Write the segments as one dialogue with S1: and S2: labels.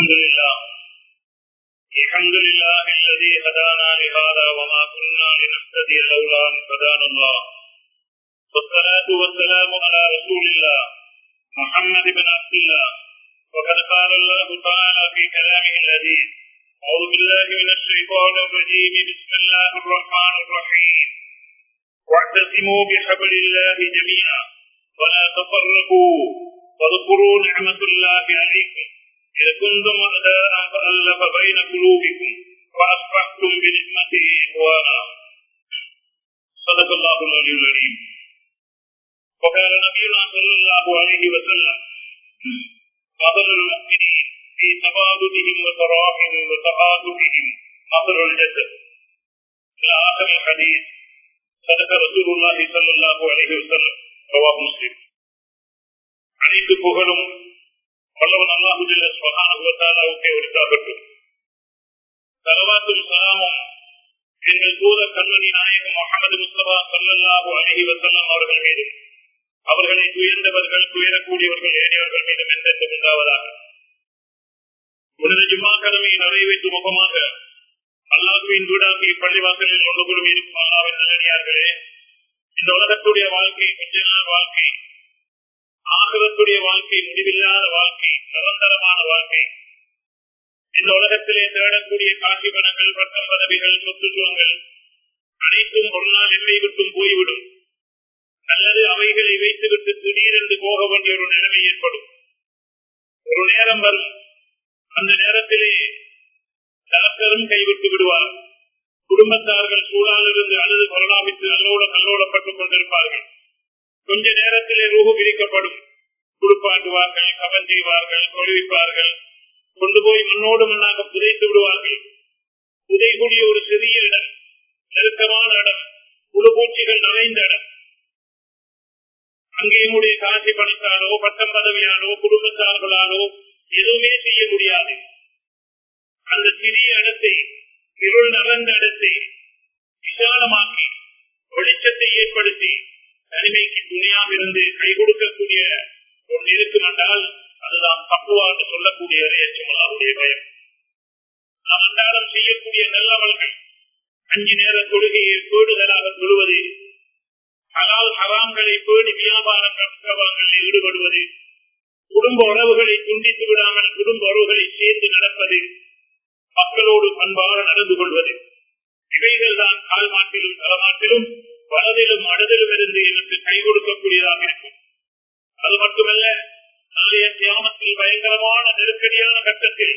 S1: الحمد لله الحمد لله الذي هدانا لهذا وما كنا لنهتدي لولا ان هدانا الله والصلاة والسلام على رسول الله محمد بن عبد الله وقد قال الله تعالى في كلامه الذي أعوذ بالله من الشيطان الرجيم بسم الله الرحمن الرحيم واعتصموا بحبل الله جميعا ولا تفرقوا واذكروا نعمة الله عليكم إذ كنتم أعداء فألف بين قلوبكم وأصبحتم بنعمته إخوانا صدق الله العلي العليم وقال نبينا صلى الله عليه وسلم مثل المؤمنين في تبادلهم وتراحمهم وتعاطفهم مثل الجسد إلى آخر الحديث صدق رسول الله صلى الله عليه وسلم رواه مسلم அனைத்து புகழும் வல்லவன் அல்லாஹு சுகானுபவத்தாலாவுக்கே உரித்தாகட்டும் தலவாத்தும் சலாமும் எங்கள் தூத கண்மணி நாயகம் முகமது முஸ்தபா சல்லாஹூ அலஹி வசல்லம் அவர்கள் மீதும் அவர்களை துயர்ந்தவர்கள் துயரக்கூடியவர்கள் ஏனையவர்கள் மீதும் என்றென்று உண்டாவதாக உனது ஜும்மா கடமையை நிறைவேற்றும் முகமாக அல்லாஹுவின் வீடாக்கி பள்ளிவாசலில் ஒன்று குழுமி இருக்கும் அல்லாவின் நல்லடியார்களே இந்த உலகத்துடைய வாழ்க்கை கொஞ்ச நாள் வாழ்க்கை ஆகவத்துடைய வாழ்க்கை முடிவில்லாத வாழ்க்கை நிரந்தரமான வாழ்க்கை இந்த உலகத்திலே தேடக்கூடிய காட்சி பணங்கள் பட்டம் பதவிகள் சொத்துத்துவங்கள் அனைத்தும் ஒரு நாள் எல்லை விட்டும் போய்விடும் அல்லது அவைகளை வைத்துவிட்டு திடீரென்று போக வேண்டிய ஒரு நிலைமை ஏற்படும் ஒரு நேரம் வரும் அந்த நேரத்திலே டாக்டரும் கைவிட்டு விடுவார் குடும்பத்தார்கள் சூழலிருந்து அழுது பரிணாமித்து நல்லோட நல்லோடப்பட்டுக் கொண்டிருப்பார்கள் கொஞ்ச நேரத்திலே ரூபு விரிக்கப்படும் குடுப்பாட்டுவார்கள் கவன் செய்வார்கள் தொழுவிப்பார்கள் கொண்டு போய் மண்ணோடு மண்ணாக புதைத்து விடுவார்கள் புதைக்கூடிய ஒரு சிறிய இடம் நெருக்கமான இடம் புழுபூச்சிகள் நிறைந்த இடம் அங்கே உடைய காட்சி பணித்தாலோ பட்டம் பதவியாலோ குடும்பத்தார்களாலோ எதுவுமே செய்ய முடியாது அந்த சிறிய இடத்தை இருள் நிறைந்த இடத்தை விசாலமாக்கி வெளிச்சத்தை ஏற்படுத்தி தனிமைக்கு துணையாக இருந்து கை கொடுக்கக்கூடிய ஒன்று இருக்கும் என்றால் அதுதான் தப்புவா என்று சொல்லக்கூடிய அவருடைய பயம் நாம் அன்றாடம் செய்யக்கூடிய நல்லவர்கள் அஞ்சு நேர கொள்கையை பேடுதலாக தொழுவது ஹலால் ஹராம்களை பேடி வியாபார கட்டவங்களில் ஈடுபடுவது குடும்ப உறவுகளை துண்டித்து விடாமல் குடும்ப உறவுகளை சேர்ந்து நடப்பது மக்களோடு பண்பாக நடந்து கொள்வது இவைகள் தான் கால் மாட்டிலும் தலமாட்டிலும் வலதிலும் அடுதிலும் இருந்து எனக்கு கை கொடுக்கக்கூடியதாக இருக்கும் அது மட்டுமல்ல நாளைய தியானத்தில் பயங்கரமான நெருக்கடியான கட்டத்தில்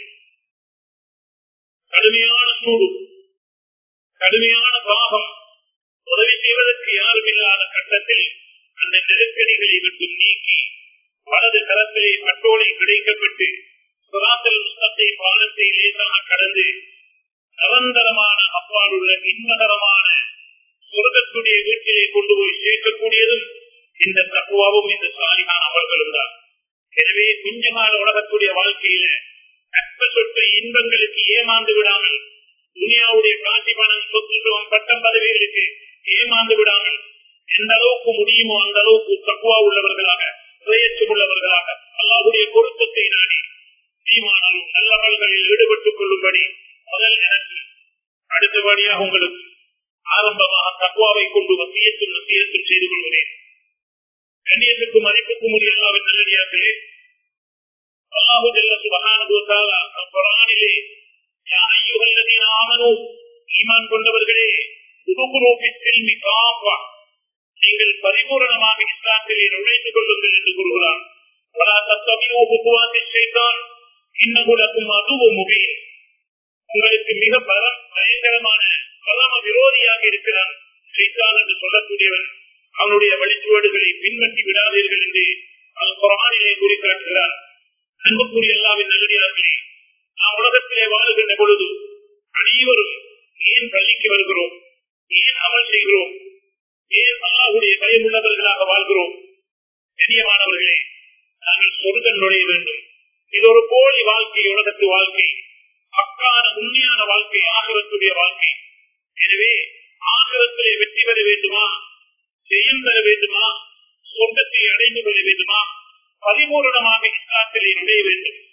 S1: கடுமையான சூடு கடுமையான பாகம் உதவி செய்வதற்கு யாரும் இல்லாத கட்டத்தில் அந்த நெருக்கடிகளை விட்டு நீக்கி வலது கரத்திலே பட்டோலை கிடைக்கப்பட்டு சுராத்தல் முஸ்தத்தை பாலத்தை லேசாக கடந்து நிரந்தரமான அப்பால் உள்ள இன்பகரமான சொர்க்கத்துடைய வீட்டிலே கொண்டு போய் சேர்க்கக்கூடியதும் இந்த தக்குவாவும் இந்த சாலிகான அவர்களும் தான் எனவே கொஞ்சமான உலகத்துடைய வாழ்க்கையில அற்ப சொற்ற இன்பங்களுக்கு ஏமாந்து விடாமல் துனியாவுடைய காட்சி பணம் சொத்துத்துவம் பட்டம் பதவிகளுக்கு ஏமாந்து விடாமல் எந்த அளவுக்கு முடியுமோ அந்த அளவுக்கு தக்குவா உள்ளவர்களாக பிரயற்றம் உள்ளவர்களாக அல்லாவுடைய பொருத்தத்தை நாடி தீமானாலும் நல்லவர்களில் ஈடுபட்டுக் கொள்ளும்படி முதல் எனக்கு அடுத்தபடியாக உங்களுக்கு ஆரம்பமாக தக்குவாவை கொண்டு வசியத்தில் வசியத்தில் செய்து கொள்கிறேன் கண்ணியத்துக்கும் மதிப்புக்கும் உரிய அல்லாவின் நல்லடியார்களே அல்லாஹு ஜல்ல சுபஹானஹு வ தஆலா குர்ஆனிலே யா அய்யுஹல்லதீன ஆமனூ ஈமான் கொண்டவர்களே உதுகுரு ஃபில் காஃபா நீங்கள் பரிபூரணமாக இஸ்லாத்திலே நுழைந்து கொள்ளுங்கள் என்று கூறுகிறார் வலா தத்தபியூ புதுவாத்தி ஷைத்தான் இன்னஹு லக்கும் அதுவும் முபீன் உங்களுக்கு மிக பலம் பயங்கரமான பரம விரோதியாக இருக்கிறான் ஷைத்தான் என்று சொல்லக்கூடியவன் அவனுடைய வழிச்சுவடுகளை பின்பற்றி விடாதீர்கள் என்று அவன் குரானிலே கூறி காட்டுகிறார் அன்புக்குரிய எல்லாவின் நல்லடியார்களே நாம் உலகத்திலே வாழுகின்ற பொழுது அனைவரும் ஏன் பள்ளிக்கு வருகிறோம் ஏன் அமல் செய்கிறோம் ஏன் அல்லாஹுடைய பயம் உள்ளவர்களாக வாழ்கிறோம் பெரியமானவர்களே நாங்கள் சொர்க்கம் நுழைய வேண்டும் இது ஒரு போலி வாழ்க்கை உலகத்து வாழ்க்கை பக்கான உண்மையான வாழ்க்கை ஆகவத்துடைய வாழ்க்கை எனவே ஆகவத்திலே வெற்றி பெற வேண்டுமா ஜெயம் பெற வேண்டுமா சொந்தத்தை அடைந்து கொள்ள வேண்டுமா பரிபூரணமாக இஸ்லாத்திலே நுழைய வேண்டும்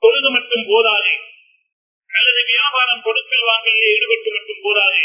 S1: தொழுது மட்டும் போதாது அல்லது வியாபாரம் கொடுக்கல் வாங்கலில் ஈடுபட்டு மட்டும் போதாது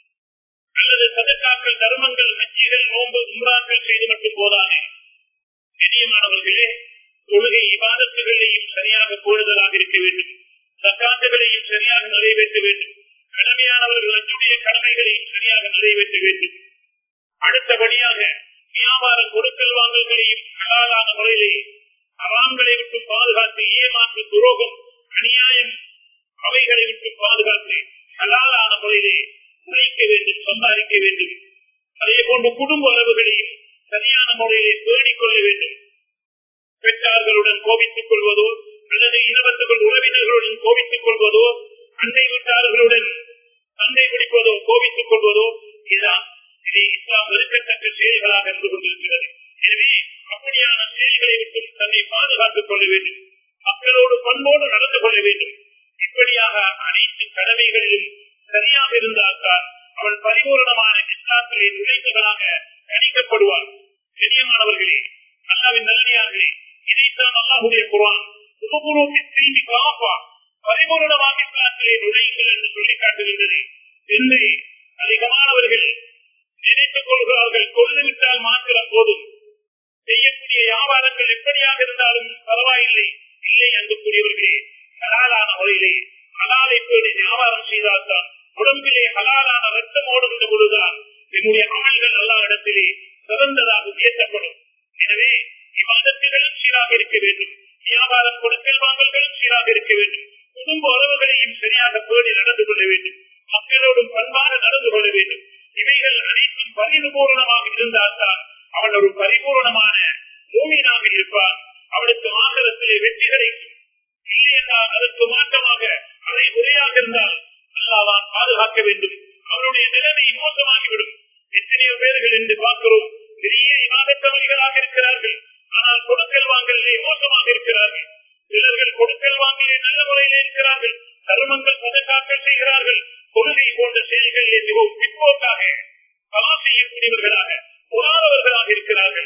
S1: அல்லது சதக்காக்கள் தர்மங்கள் ஹஜ்ஜிகள் நோன்பு உம்ராக்கள் செய்து மட்டும் போதாது கண்ணியமானவர்களே தொழுகை இவாதத்துகளையும் சரியாக போடுதலாக இருக்க வேண்டும் சக்காத்துகளையும் சரியாக நிறைவேற்ற வேண்டும் கடமையானவர்களுடைய கடமைகளையும் சரியாக நிறைவேற்ற வேண்டும் அடுத்தபடியாக வியாபார கொடுக்கல் வாங்கல்களையும் ஹலாலான முறையிலே அவான்களை விட்டு பாதுகாத்து ஏமாற்று துரோகம் அநியாயம் அவைகளை விட்டு பாதுகாத்து ஹலாலான முறையிலே உழைக்க வேண்டும் சம்பாதிக்க வேண்டும் அதே போன்று குடும்ப உறவுகளையும் சரியான முறையிலே பேணிக் கொள்ள வேண்டும் பெற்றார்களுடன் கோபித்துக் கொள்வதோ அல்லது இனவர்கள் உறவினர்களுடன் கோபித்துக் கொள்வதோ அண்டை வீட்டார்களுடன் சண்டை பிடிப்பதோ கோபித்துக் கொள்வதோ இதுதான் இது இஸ்லாம் வெறுக்கத்தக்க செயல்களாக இருந்து கொண்டிருக்கிறது எனவே அப்படியான செயல்களை விட்டு தன்னை பாதுகாத்துக் கொள்ள வேண்டும் மக்களோடு பண்போடு நடந்து கொள்ள வேண்டும் இப்படியாக அனைத்து கடமைகளிலும் சரியாக இருந்தால்தான் அவள் பரிபூர்ணமான இஸ்லாத்திலே நுழைந்தவனாக கணிக்கப்படுவார் பெரியமானவர்களே அல்லாவின் நல்லடியார்களே இதைத்தான் அல்லாஹுடைய குரான் உபபூர்வத்தின் திரும்பி காப்பா பரிபூர்ணமாக இஸ்லாத்திலே நுழையுங்கள் என்று சொல்லி காட்டுகின்றது என்று அதிகமானவர்கள் நினைத்துக் கொள்கிறார்கள் கொள்ளுவிட்டால் மாத்திரம் போதும் செய்யக்கூடிய வியாபாரங்கள் எப்படியாக இருந்தாலும் பரவாயில்லை இல்லை அன்புக்குரியவர்களே ஹலாலான முறையிலே ஹலாலை பேடி வியாபாரம் செய்தால்தான் உடம்பிலே ஹலாலான ரத்தம் ஓடுகின்ற பொழுதுதான் என்னுடைய அமல்கள் எல்லா இடத்திலே சிறந்ததாக உயர்த்தப்படும் எனவே விவாதத்திலும் சீராக இருக்க வேண்டும் வியாபாரம் கொடுக்கல் வாங்கல்களும் சீராக இருக்க வேண்டும் குடும்ப உறவுகளையும் சரியாக பேடி நடந்து கொள்ள வேண்டும் மக்களோடும் பண்பாக நடந்து கொள்ள வேண்டும் இவைகள் அனைத்தும் பரிபூர்ணமாக இருந்தால்தான் அவன் ஒரு பரிபூர்ணமான பூமியினாக இருப்பான் அவனுக்கு ஆகலத்திலே வெற்றி கிடைக்கும் இல்லை என்றால் அதற்கு மாற்றமாக அதை முறையாக இருந்தால் அல்லாதான் பாதுகாக்க வேண்டும் அவனுடைய நிலைமை மோசமாகிவிடும் எத்தனையோ பேர்கள் என்று பார்க்கிறோம் பெரிய இவாதத்தவர்களாக இருக்கிறார்கள் ஆனால் கொடுக்கல் வாங்கலே மோசமாக இருக்கிறார்கள் சிலர்கள் கொடுக்கல் வாங்கலே நல்ல முறையில் இருக்கிறார்கள் தர்மங்கள் பதக்காக்கள் செய்கிறார்கள் கொள்கை போன்ற செயல்களிலே மிகவும் பிற்போக்காக கலா செய்யக்கூடியவர்களாக புறாதவர்களாக இருக்கிறார்கள்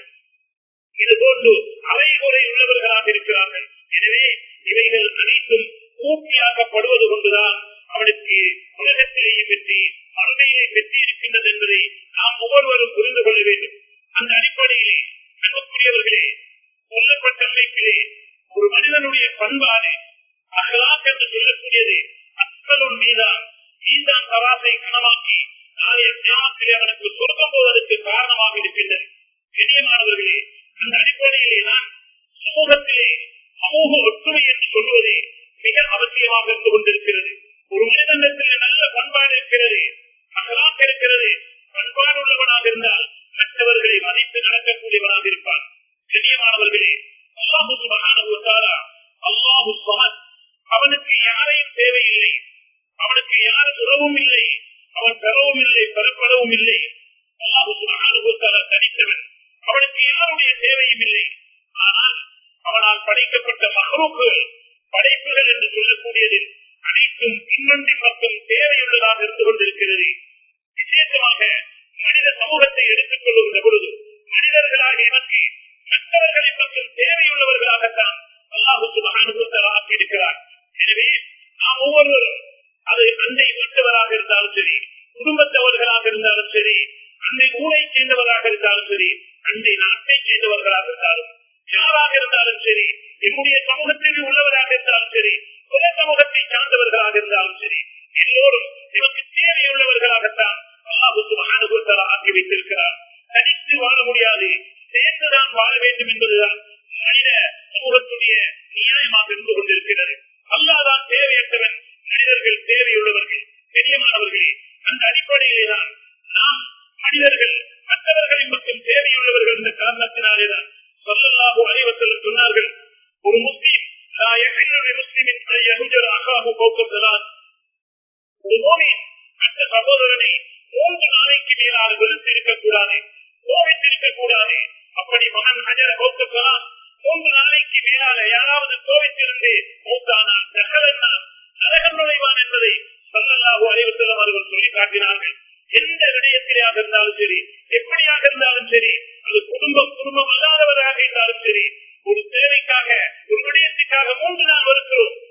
S1: இது போன்று அரைமுறை உள்ளவர்களாக இருக்கிறார்கள் எனவே இவைகள் அனைத்தும் பூர்த்தியாக்கப்படுவது கொண்டுதான் அவனுக்கு உலகத்திலேயே வெற்றி மறுமையிலே வெற்றி இருக்கின்றது என்பதை நாம் ஒவ்வொருவரும் புரிந்து கொள்ள வேண்டும் அந்த அடிப்படையிலே அன்புக்குரியவர்களே சொல்லப்பட்ட அமைப்பிலே ஒரு மனிதனுடைய பண்பாடு அகலாக் என்று சொல்லக்கூடியது அத்தலுள் மீதான் மீதான் தராசை கனவாக்கி நாளைய தியானத்திலே அவனுக்கு சொர்க்கம் போவதற்கு காரணமாக இருக்கின்றது பெரியமானவர்களே அந்த அடிப்படையிலே நான் சமூகத்திலே சமூக ஒற்றுமை என்று சொல்வதே மிக அவசியமாக இருந்து கொண்டிருக்கிறது ஒரு மனிதனிடத்தில் நல்ல பண்பாடு இருக்கிறது அகலாக இருக்கிறது பண்பாடு உள்ளவனாக இருந்தால் மற்றவர்களை மதித்து நடக்கக்கூடியவனாக இருப்பான் பெரியமானவர்களே அல்லாஹு சுபகான அல்லாஹு சமத் அவனுக்கு யாரையும் தேவையில்லை அவனுக்கு யார் உறவும் இல்லை அவன் பெறவும் இல்லை பெறப்படவும் இல்லை அல்லாஹு சுபகான தனித்தவன் அவனுக்கு யாருடைய தேவையும் இல்லை ஆனால் அவனால் படைக்கப்பட்ட மகரூக்குகள் படைப்புகள் என்று சொல்லக்கூடியதில் அனைத்தும் பின்னொன்றி மற்றும் தேவையுள்ளதாக இருந்து கொண்டிருக்கிறது விசேஷமாக மனித சமூகத்தை எடுத்துக் கொள்ளுகின்ற பொழுது மனிதர்களாக எனக்கு மற்றவர்களின் மற்றும் தேவையுள்ளவர்களாகத்தான் அல்லாஹுக்கு மகானுபத்தர் ஆக்கியிருக்கிறார் எனவே நாம் ஒவ்வொருவரும் அது அன்னை வீட்டவராக இருந்தாலும் சரி குடும்பத்தவர்களாக இருந்தாலும் சரி அன்னை ஊரை சேர்ந்தவராக இருந்தாலும் சரி அன்னை நாட்டை சேர்ந்தவர்களாக இருந்தாலும் யாராக இருந்தாலும் சரி என்னுடைய சமூகத்தில் உள்ளவராக இருந்தாலும் சரி புற சமூகத்தை சார்ந்தவர்களாக இருந்தாலும் சரி எல்லோரும் நமக்கு தேவையுள்ளவர்களாகத்தான் அல்லாஹுக்கு மகானுபத்தர் ஆக்கி வைத்திருக்கிறார் தனித்து வாழ முடியாது சேர்ந்துதான் வாழ வேண்டும் என்பதுதான் மனித சமூகத்துடைய நியாயமாக இருந்து கொண்டிருக்கிறது அல்லாதான் தேவையற்றவன் மனிதர்கள் தேவையுள்ளவர்கள் பெரியமானவர்களே அந்த அடிப்படையிலே தான் நாம் மனிதர்கள் மற்றவர்களின் மட்டும் தேவையுள்ளவர்கள் என்ற காரணத்தினாலேதான் சொல்லலாக அனைவர்கள் சொன்னார்கள் ஒரு முஸ்லீம் முஸ்லிமின் அகாக போக்குகிறார் ஒரு நோயின் மற்ற சகோதரனை மூன்று நாளைக்கு மேலாக வெறுத்து இருக்கக்கூடாது கோவித்திருக்கக் கூடாது அப்படி மகன் அஜர போக்குகிறான் மூன்று நாளைக்கு மேலாக யாராவது கோவித்திருந்து மூத்தானால் நகரனால் நரகம் நுழைவான் என்பதை சொல்லலாக அனைவரும் அவர்கள் சொல்லி காட்டினார்கள் எந்த விடயத்திலாக இருந்தாலும் சரி எப்படியாக இருந்தாலும் சரி அது குடும்பம் குடும்பம் இல்லாதவராக இருந்தாலும் சரி ஒரு தேவைக்காக ஒரு விடயத்துக்காக மூன்று நாள் வருகிறோம்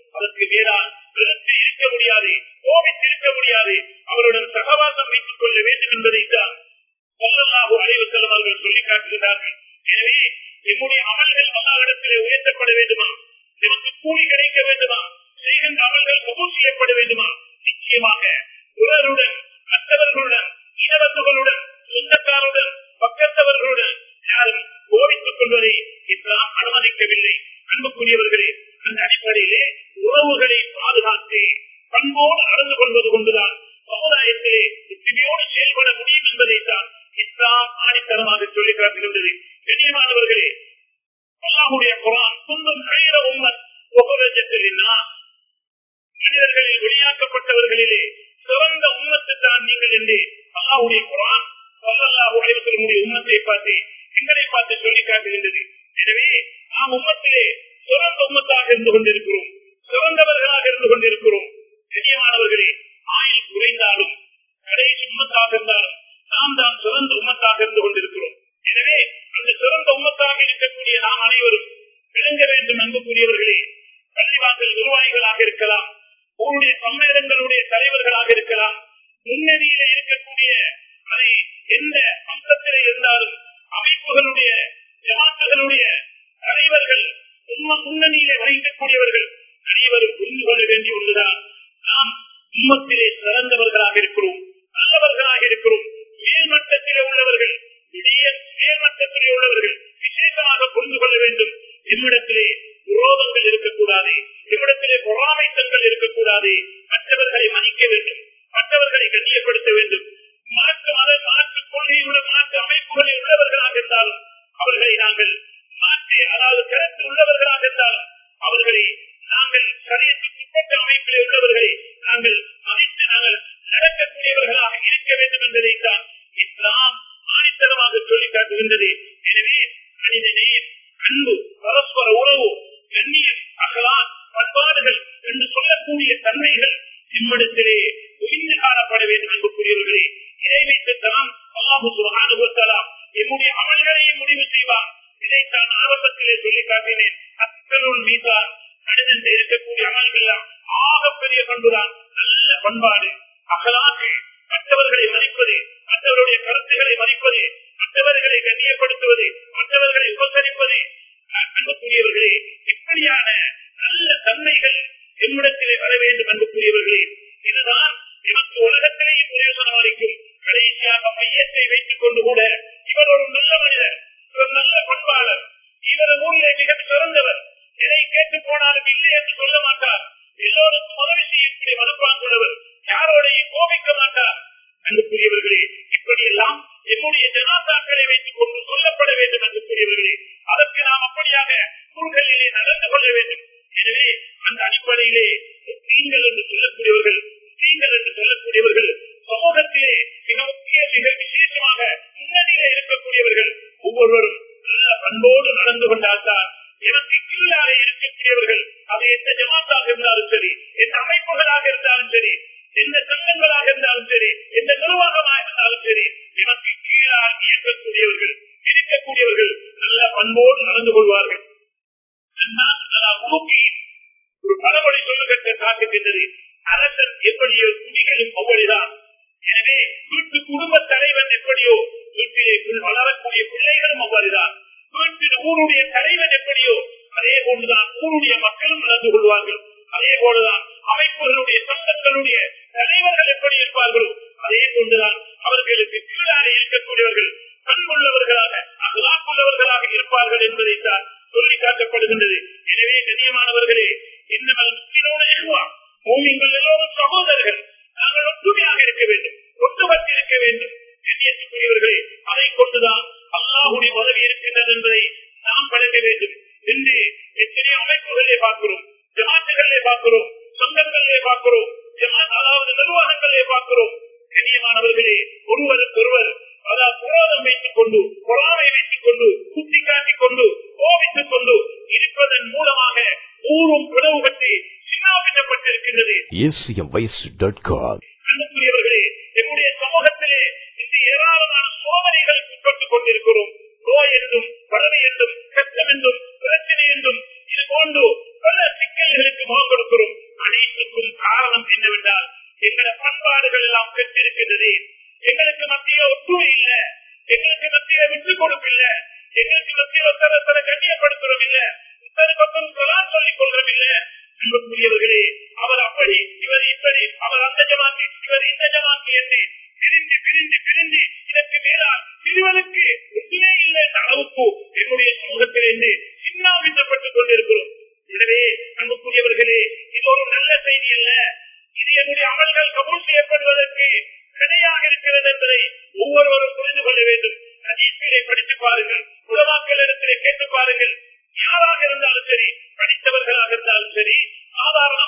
S1: மனிதர்களில் வெளியாக்கப்பட்டவர்களிலே சிறந்த உம்மத்து தான் நீங்கள் என்று அல்லாவுடைய குரான் சொல்லல்லாஹு அலைவசனுடைய உம்மத்தை பார்த்து எங்களை பார்த்து சொல்லி காட்டுகின்றது எனவே நாம் உம்மத்திலே சிறந்த உம்மத்தாக இருந்து கொண்டிருக்கிறோம் சிறந்தவர்களாக இருந்து கொண்டிருக்கிறோம் கண்ணியமானவர்களே ஆயுள் குறைந்தாலும் கடைசி உம்மத்தாக இருந்தாலும் நாம் தான் சிறந்த உம்மத்தாக இருந்து கொண்டிருக்கிறோம் எனவே அந்த சிறந்த உம்மத்தாக இருக்கக்கூடிய நாம் அனைவரும் விளங்க வேண்டும் அன்புக்குரியவர்களே பள்ளிவாசல் நிர்வாகிகளாக இருக்கலாம் ஊருடைய சம்மேளனங்களுடைய தலைவர்களாக இருக்கலாம் முன்னணியிலே இருக்கக்கூடிய அதை எந்த அம்சத்திலே இருந்தாலும் அமைப்புகளுடைய ஜமாத்துகளுடைய தலைவர்கள் உண்மை முன்னணியிலே வகிக்கக்கூடியவர்கள் அனைவரும் புரிந்து கொள்ள வேண்டியுள்ளதான் நாம் உம்மத்திலே சிறந்தவர்களாக இருக்கிறோம் நல்லவர்களாக இருக்கிறோம் மேல்மட்டத்திலே உள்ளவர்கள் விடிய மேல்மட்டத்திலே உள்ளவர்கள் விசேஷமாக புரிந்து கொள்ள வேண்டும் நம்மிடத்திலே விரோதங்கள் இருக்கக்கூடாது நம்மிடத்திலே பொறாமைத்தங்கள் இருக்கக்கூடாது மற்றவர்களை மதிக்க வேண்டும் மற்றவர்களை கண்ணியப்படுத்த வேண்டும் மாற்று மத மாற்று கொள்கையுள்ள மாற்று அமைப்புகளில் உள்ளவர்களாக இருந்தாலும் அவர்களை நாங்கள் மாற்றி அதாவது கருத்து உள்ளவர்களாக இருந்தாலும் அவர்களை நாங்கள் சரியத்துக்குட்பட்ட அமைப்பிலே உள்ளவர்களை நாங்கள் மதித்து நாங்கள் நடக்கக்கூடியவர்களாக இருக்க வேண்டும் என்பதைத்தான் இஸ்லாம் ஆணித்தரமாக சொல்லி காட்டுகின்றது எனவே மனிதனே அன்பு பரஸ்பர உறவு கண்ணியம் அகலான் பண்பாடுகள் என்று சொல்லக்கூடிய தன்மைகள் நம்மிடத்திலே ஒழிந்து காணப்பட வேண்டும் அன்புக்குரியவர்களே இதை வைத்துத்தான் அல்லாஹு சுகானுபவத்தலாம் என்னுடைய அமல்களையும் முடிவு செய்வான் இதைத்தான் ஆரம்பத்திலே சொல்லி காட்டினேன் அத்தனுள் மீதான் மனிதன் இருக்கக்கூடிய அமல்கள் எல்லாம் ஆகப்பெரிய பண்புதான் நல்ல பண்பாடு அகலாக மற்றவர்களை மதிப்பது மற்றவருடைய கருத்துக்களை மதிப்பது மற்றவர்களை கண்ணியப்படுத்துவது மற்றவர்களை உபசரிப்பது அன்புக்குரியவர்களே இப்படியான நல்ல தன்மைகள் என்னிடத்திலே வர வேண்டும் அன்புக்குரியவர்களே இதுதான் நமக்கு உலகத்திலேயும் பிரயோஜனம் அளிக்கும் கடைசியாக மையத்தை வைத்துக் கொண்டு கூட இவர் ஒரு நல்ல மனிதர் இவர் நல்ல பண்பாளர் இவர் ஊரிலே மிக சிறந்தவர் எதை கேட்டு போனாலும் இல்லை என்று சொல்ல மாட்டார் எல்லோருக்கும் உதவி செய்யக்கூடிய மனப்பாங்குள்ளவர் யாரோடையும் கோபிக்க மாட்டார் அன்புக்குரியவர்களே இப்படியெல்லாம் என்னுடைய ஜனாதாக்களை வைத்துக் கொண்டு சொல்லப்பட வேண்டும் அன்புக்குரியவர்களே அதற்கு நாம் அப்படியாக நூல்களிலே நடந்து கொள்ள வேண்டும் எனவே அந்த அடிப்படையிலே நீங்கள் என்று சொல்லக்கூடியவர்கள் நீங்கள் என்று சொல்லக்கூடியவர்கள் சமூகத்திலே மிக முக்கிய மிக விசேஷமாக முன்னணியிலே இருக்கக்கூடியவர்கள் ஒவ்வொருவரும் நல்ல பண்போடு நடந்து கொண்டால்தான் எனக்கு கீழாக இருக்கக்கூடியவர்கள் அது எந்த ஜமாத்தாக இருந்தாலும் சரி எந்த அமைப்புகளாக இருந்தாலும் சரி எந்த சங்கங்களாக இருந்தாலும் சரி எந்த நிர்வாகமாக இருந்தாலும் சரி எனக்கு கீழாக இயக்கக்கூடியவர்கள் இருக்கக்கூடியவர்கள் நல்ல பண்போடு நடந்து கொள்வார்கள் ஒரு பழமொழி சொல்லுகின்ற காட்டுகின்றது அரசன் எப்படியோ குடிகளும் அவ்வளிதான் எனவே வீட்டு குடும்ப தலைவன் எப்படியோ வீட்டிலே வளரக்கூடிய பிள்ளைகளும் அவ்வாறுதான் வீட்டில் ஊருடைய தலைவன் எப்படியோ அதே போன்றுதான் ஊருடைய மக்களும் நடந்து கொள்வார்கள் அதே போலதான் அமைப்புகளுடைய சட்டங்களுடைய தலைவர்கள் எப்படி இருப்பார்களோ அதே போன்றுதான் அவர்களுக்கு கீழாக இருக்கக்கூடியவர்கள் பண்புள்ளவர்களாக அகலாக்குள்ளவர்களாக இருப்பார்கள் என்பதைத்தான் சொல்லி காட்டப்படுகின்றது எனவே கண்ணியமானவர்களே இன்னமல் பூமிங்கள் எல்லோரும் சகோதரர்கள் நாங்கள் ஒற்றுமையாக இருக்க வேண்டும் ஒற்றுமட்டு இருக்க வேண்டும் கண்ணியத்துக்குரியவர்களே அதை கொண்டுதான் அல்லாஹுடைய உதவி இருக்கின்றது என்பதை நாம் பழக வேண்டும் என்று எத்தனை அமைப்புகளிலே பார்க்கிறோம் ஜமாத்துகளிலே பார்க்கிறோம் சொந்தங்களிலே பார்க்கிறோம் ஜமாத் அதாவது நிர்வாகங்களிலே பார்க்கிறோம் கண்ணியமானவர்களே ஒருவருக்கு ஒருவர் அதாவது புரோதம் வைத்துக் கொண்டு பொறாமை வைத்துக் கொண்டு குத்தி காட்டிக் கொண்டு கோபித்துக் கொண்டு இருப்பதன் மூலமாக ஊரும் பிளவு பற்றி சின்னாபின்னப்பட்டிருக்கின்றது
S2: acmvoice.com
S1: அன்புக்குரியவர்களே என்னுடைய சமூகத்திலே இந்த ஏராளமான சோதனைகளுக்கு உட்பட்டுக் கொண்டிருக்கிறோம் நோய் என்றும் பறவை என்றும் கஷ்டம் என்றும் பிரச்சனை என்றும் இது போன்று பல சிக்கல்களுக்கு முகம் கொடுக்கிறோம் அனைத்துக்கும் காரணம் என்னவென்றால் எங்கள பண்பாடுகள் எல்லாம் பெற்றிருக்கின்றது எங்களுக்கு மத்திய ஒற்றுமை இல்ல எங்களுக்கு மத்திய விட்டுக் கொடுப்பில்ல எங்களுக்கு மத்திய ஒருத்தர ஒருத்தர கண்ணியப்படுத்துறோம் இல்ல இத்தனை பக்கம் சொல்லான் சொல்லிக் கொள்றோம் இல்ல அன்புக்குரியவர்களே அவர் அப்படி இவர் இப்படி அவர் அந்த ஜமாத்தி இவர் இந்த ஜமாத்தி என்று பிரிந்து பிரிந்து பிரிந்து இதற்கு மேலால் பிரிவதற்கு ஒன்றுமே இல்லை என்ற அளவுக்கு என்னுடைய சமூகத்திலிருந்து சின்னாபின்னப்பட்டுக் கொண்டிருக்கிறோம் எனவே அன்புக்குரியவர்களே இது ஒரு நல்ல செய்தி அல்ல இது என்னுடைய அமல்கள் கபூல் செய்யப்படுவதற்கு தடையாக இருக்கிறது என்பதை ஒவ்வொருவரும் புரிந்து கொள்ள வேண்டும் அதீசிலே படித்து பாருங்கள் உலமாக்களிடத்திலே கேட்டு பாருங்கள் யாராக இருந்தாலும் சரி படித்தவர்களாக இருந்தாலும் சரி சாதாரண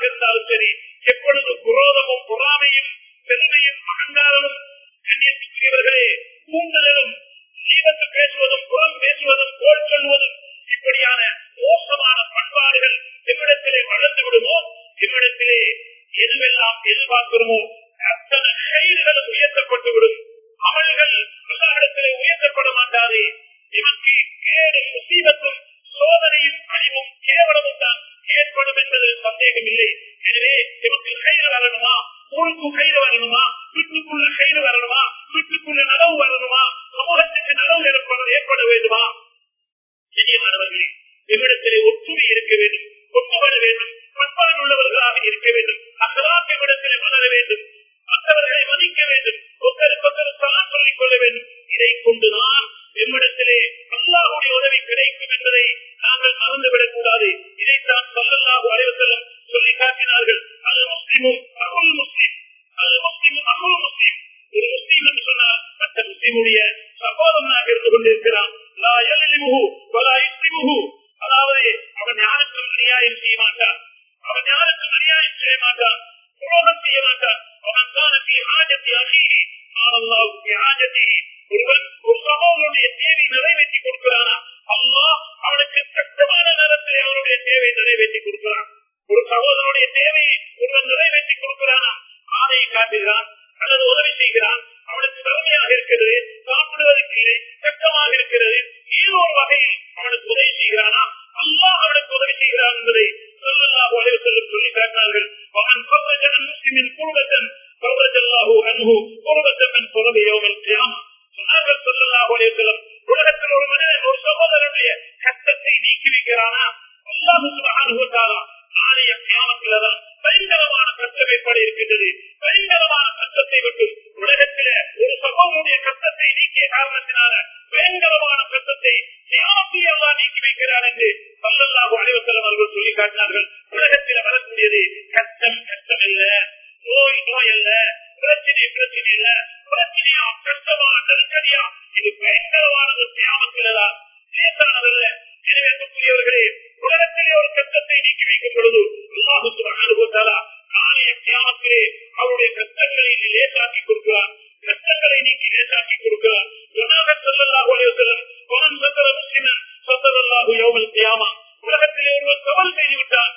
S1: இருந்தாலும் சரி எப்பொழுது குரோதமும் பொறாமையும் பெருமையும் அகங்காரமும் கண்ணியத்துக்குரியவர்களே தூண்டுதலும் ஜீவத்து பேசுவதும் புறம் பேசுவதும் கோல் சொல்வதும் இப்படியான மோசமான பண்பாடுகள் எம்மிடத்திலே வளர்ந்து விடுமோ எம்மிடத்திலே எதுவெல்லாம் எதிர்பார்க்கிறோமோ அத்தனை செயல்களும் உயர்த்தப்பட்டு விடும் அமல்கள் எல்லாரிடத்திலே உயர்த்தப்பட மாட்டாது இவனுக்கு கேடு முசீபத்தும் சோதனையும் அழிவும் கேவலமும் தான் ஏற்படும் என்பதில் சந்தேகம் இல்லை எனவே இவனுக்கு கைது வரணுமா ஊருக்கு கைது வரணுமா வீட்டுக்குள்ள கைது வரணுமா வீட்டுக்குள்ள நனவு வரணுமா சமூகத்துக்கு நனவு ஏற்பட ஏற்பட வேண்டுமா பெரியமானவர்களே இவ்விடத்திலே ஒற்றுமை இருக்க வேண்டும் ஒற்றுமட வேண்டும் பண்பாடு உள்ளவர்களாக இருக்க வேண்டும் அக்கலாத்தை விடத்திலே வளர வேண்டும் மற்றவர்களை மதிக்க வேண்டும் ஒருத்தருக்கு ஒருத்தர் சலாம் சொல்லிக் கொள்ள வேண்டும் இதை கொண்டுதான் எம்மிடத்திலே அல்லாஹுடைய உதவி கிடைக்கும் என்பதை நாங்கள் மறந்துவிடக் கூடாது இதைத்தான் சொல்லல்லாஹு அலைவசல்லம் சொல்லி காட்டினார்கள் அது முஸ்லிமும் அகுல் முஸ்லிம் அது முஸ்லிமும் அகுல் முஸ்லிம் ஒரு முஸ்லீம் என்று சொன்னால் மற்ற முஸ்லீமுடைய சகோதரனாக இருந்து கொண்டிருக்கிறான் லா யலிமுஹு வலா யுஸ்லிமுஹு அதாவது அவன் யாருக்கும் அநியாயம் செய்ய மாட்டான் அவன் யாருக்கும் அநியாயம் செய்ய மாட்டான் துரோகம் செய்ய மாட்டான் அவன் தான் ஆஜத்தி அகீரி அல்லாஹ் ஆஜத்தி ஒருவன் ஒரு சகோதரனுடைய தேவை நிறைவேற்றி கொடுக்கிறானா அல்லாஹ் அவனுக்கு கஷ்டமான நேரத்தில் அவனுடைய தேவை நிறைவேற்றி கொடுக்கிறான் ஒரு சகோதரனுடைய தேவையை ஒருவன் நிறைவேற்றி கொடுக்கிறானா ஆணையை காட்டுகிறான் அல்லது உதவி செய்கிறான் அவனுக்கு திறமையாக இருக்கிறது சாப்பிடுவதற்கு இல்லை கஷ்டமாக இருக்கிறது ஏதோ ஒரு வகையில் அவனுக்கு உதவி செய்கிறானா அல்லாஹ் அவனுக்கு உதவி செய்கிறான் என்பதை சொல்லல்லாஹு அலைஹி வஸல்லம் சொல்லி காட்டினார்கள் அவன் பக்கத்தன் முஸ்லிமின் குடும்பத்தன் பரவத்தல்லாஹு அன்ஹு குடும்பத்தன் புறவு யோகல் கியாமா சொன்னார்கள் சொல்லல்லாஹு அலைஹி வஸல்லம் உலகத்தில் ஒரு மனிதன் ஒரு சகோதரனுடைய கஷ்டத்தை நீக்கி வைக்கிறானா அல்லாஹு சுப்ஹானஹு வ தஆலா நாளைய கியாமத்தில்தான் பயங்கரமான கஷ்டம் ஏற்பட இருக்கின்றது பயங்கரமான கஷ்டத்தை விட்டு உலகத்தில ஒரு சகோதரனுடைய கஷ்டத்தை நீக்கிய காரணத்தினால பயங்கரமான கஷ்டத்தை தியானத்தில் எல்லாம் நீக்கி வைக்கிறார் என்று சொல்லல்லாஹு அலைவசலம் அவர்கள் சொல்லி காட்டினார்கள் உலகத்தில் வரக்கூடியது கஷ்டம் கஷ்டம் இல்ல நோய் நோய் அல்ல பிரச்சனை பிரச்சனை இல்ல பிரச்சனையா கஷ்டமா நெருக்கடியா இது பயங்கரமானது தியானத்தில்தான் லேசானதல்ல எனவே அன்புக்குரியவர்களே உலகத்திலே ஒரு கஷ்டத்தை நீக்கி வைக்கும் பொழுது அல்லாஹு சுப்ஹானஹு வ தஆலா நாளைய கியாமத்திலே அவருடைய கஷ்டங்களை லேசாக்கி கொடுக்கிறார் கஷ்டங்களை நீக்கி லேசாக்கி கொடுக்கிறார் சொன்னாங்க ஸல்லல்லாஹு அலைஹி வஸல்லம் வமன் சத்தர முஸ்லிமன் சத்தரல்லாஹு யௌமல் கியாமா உலகத்திலே ஒருவர் தவறு செய்து விட்டார்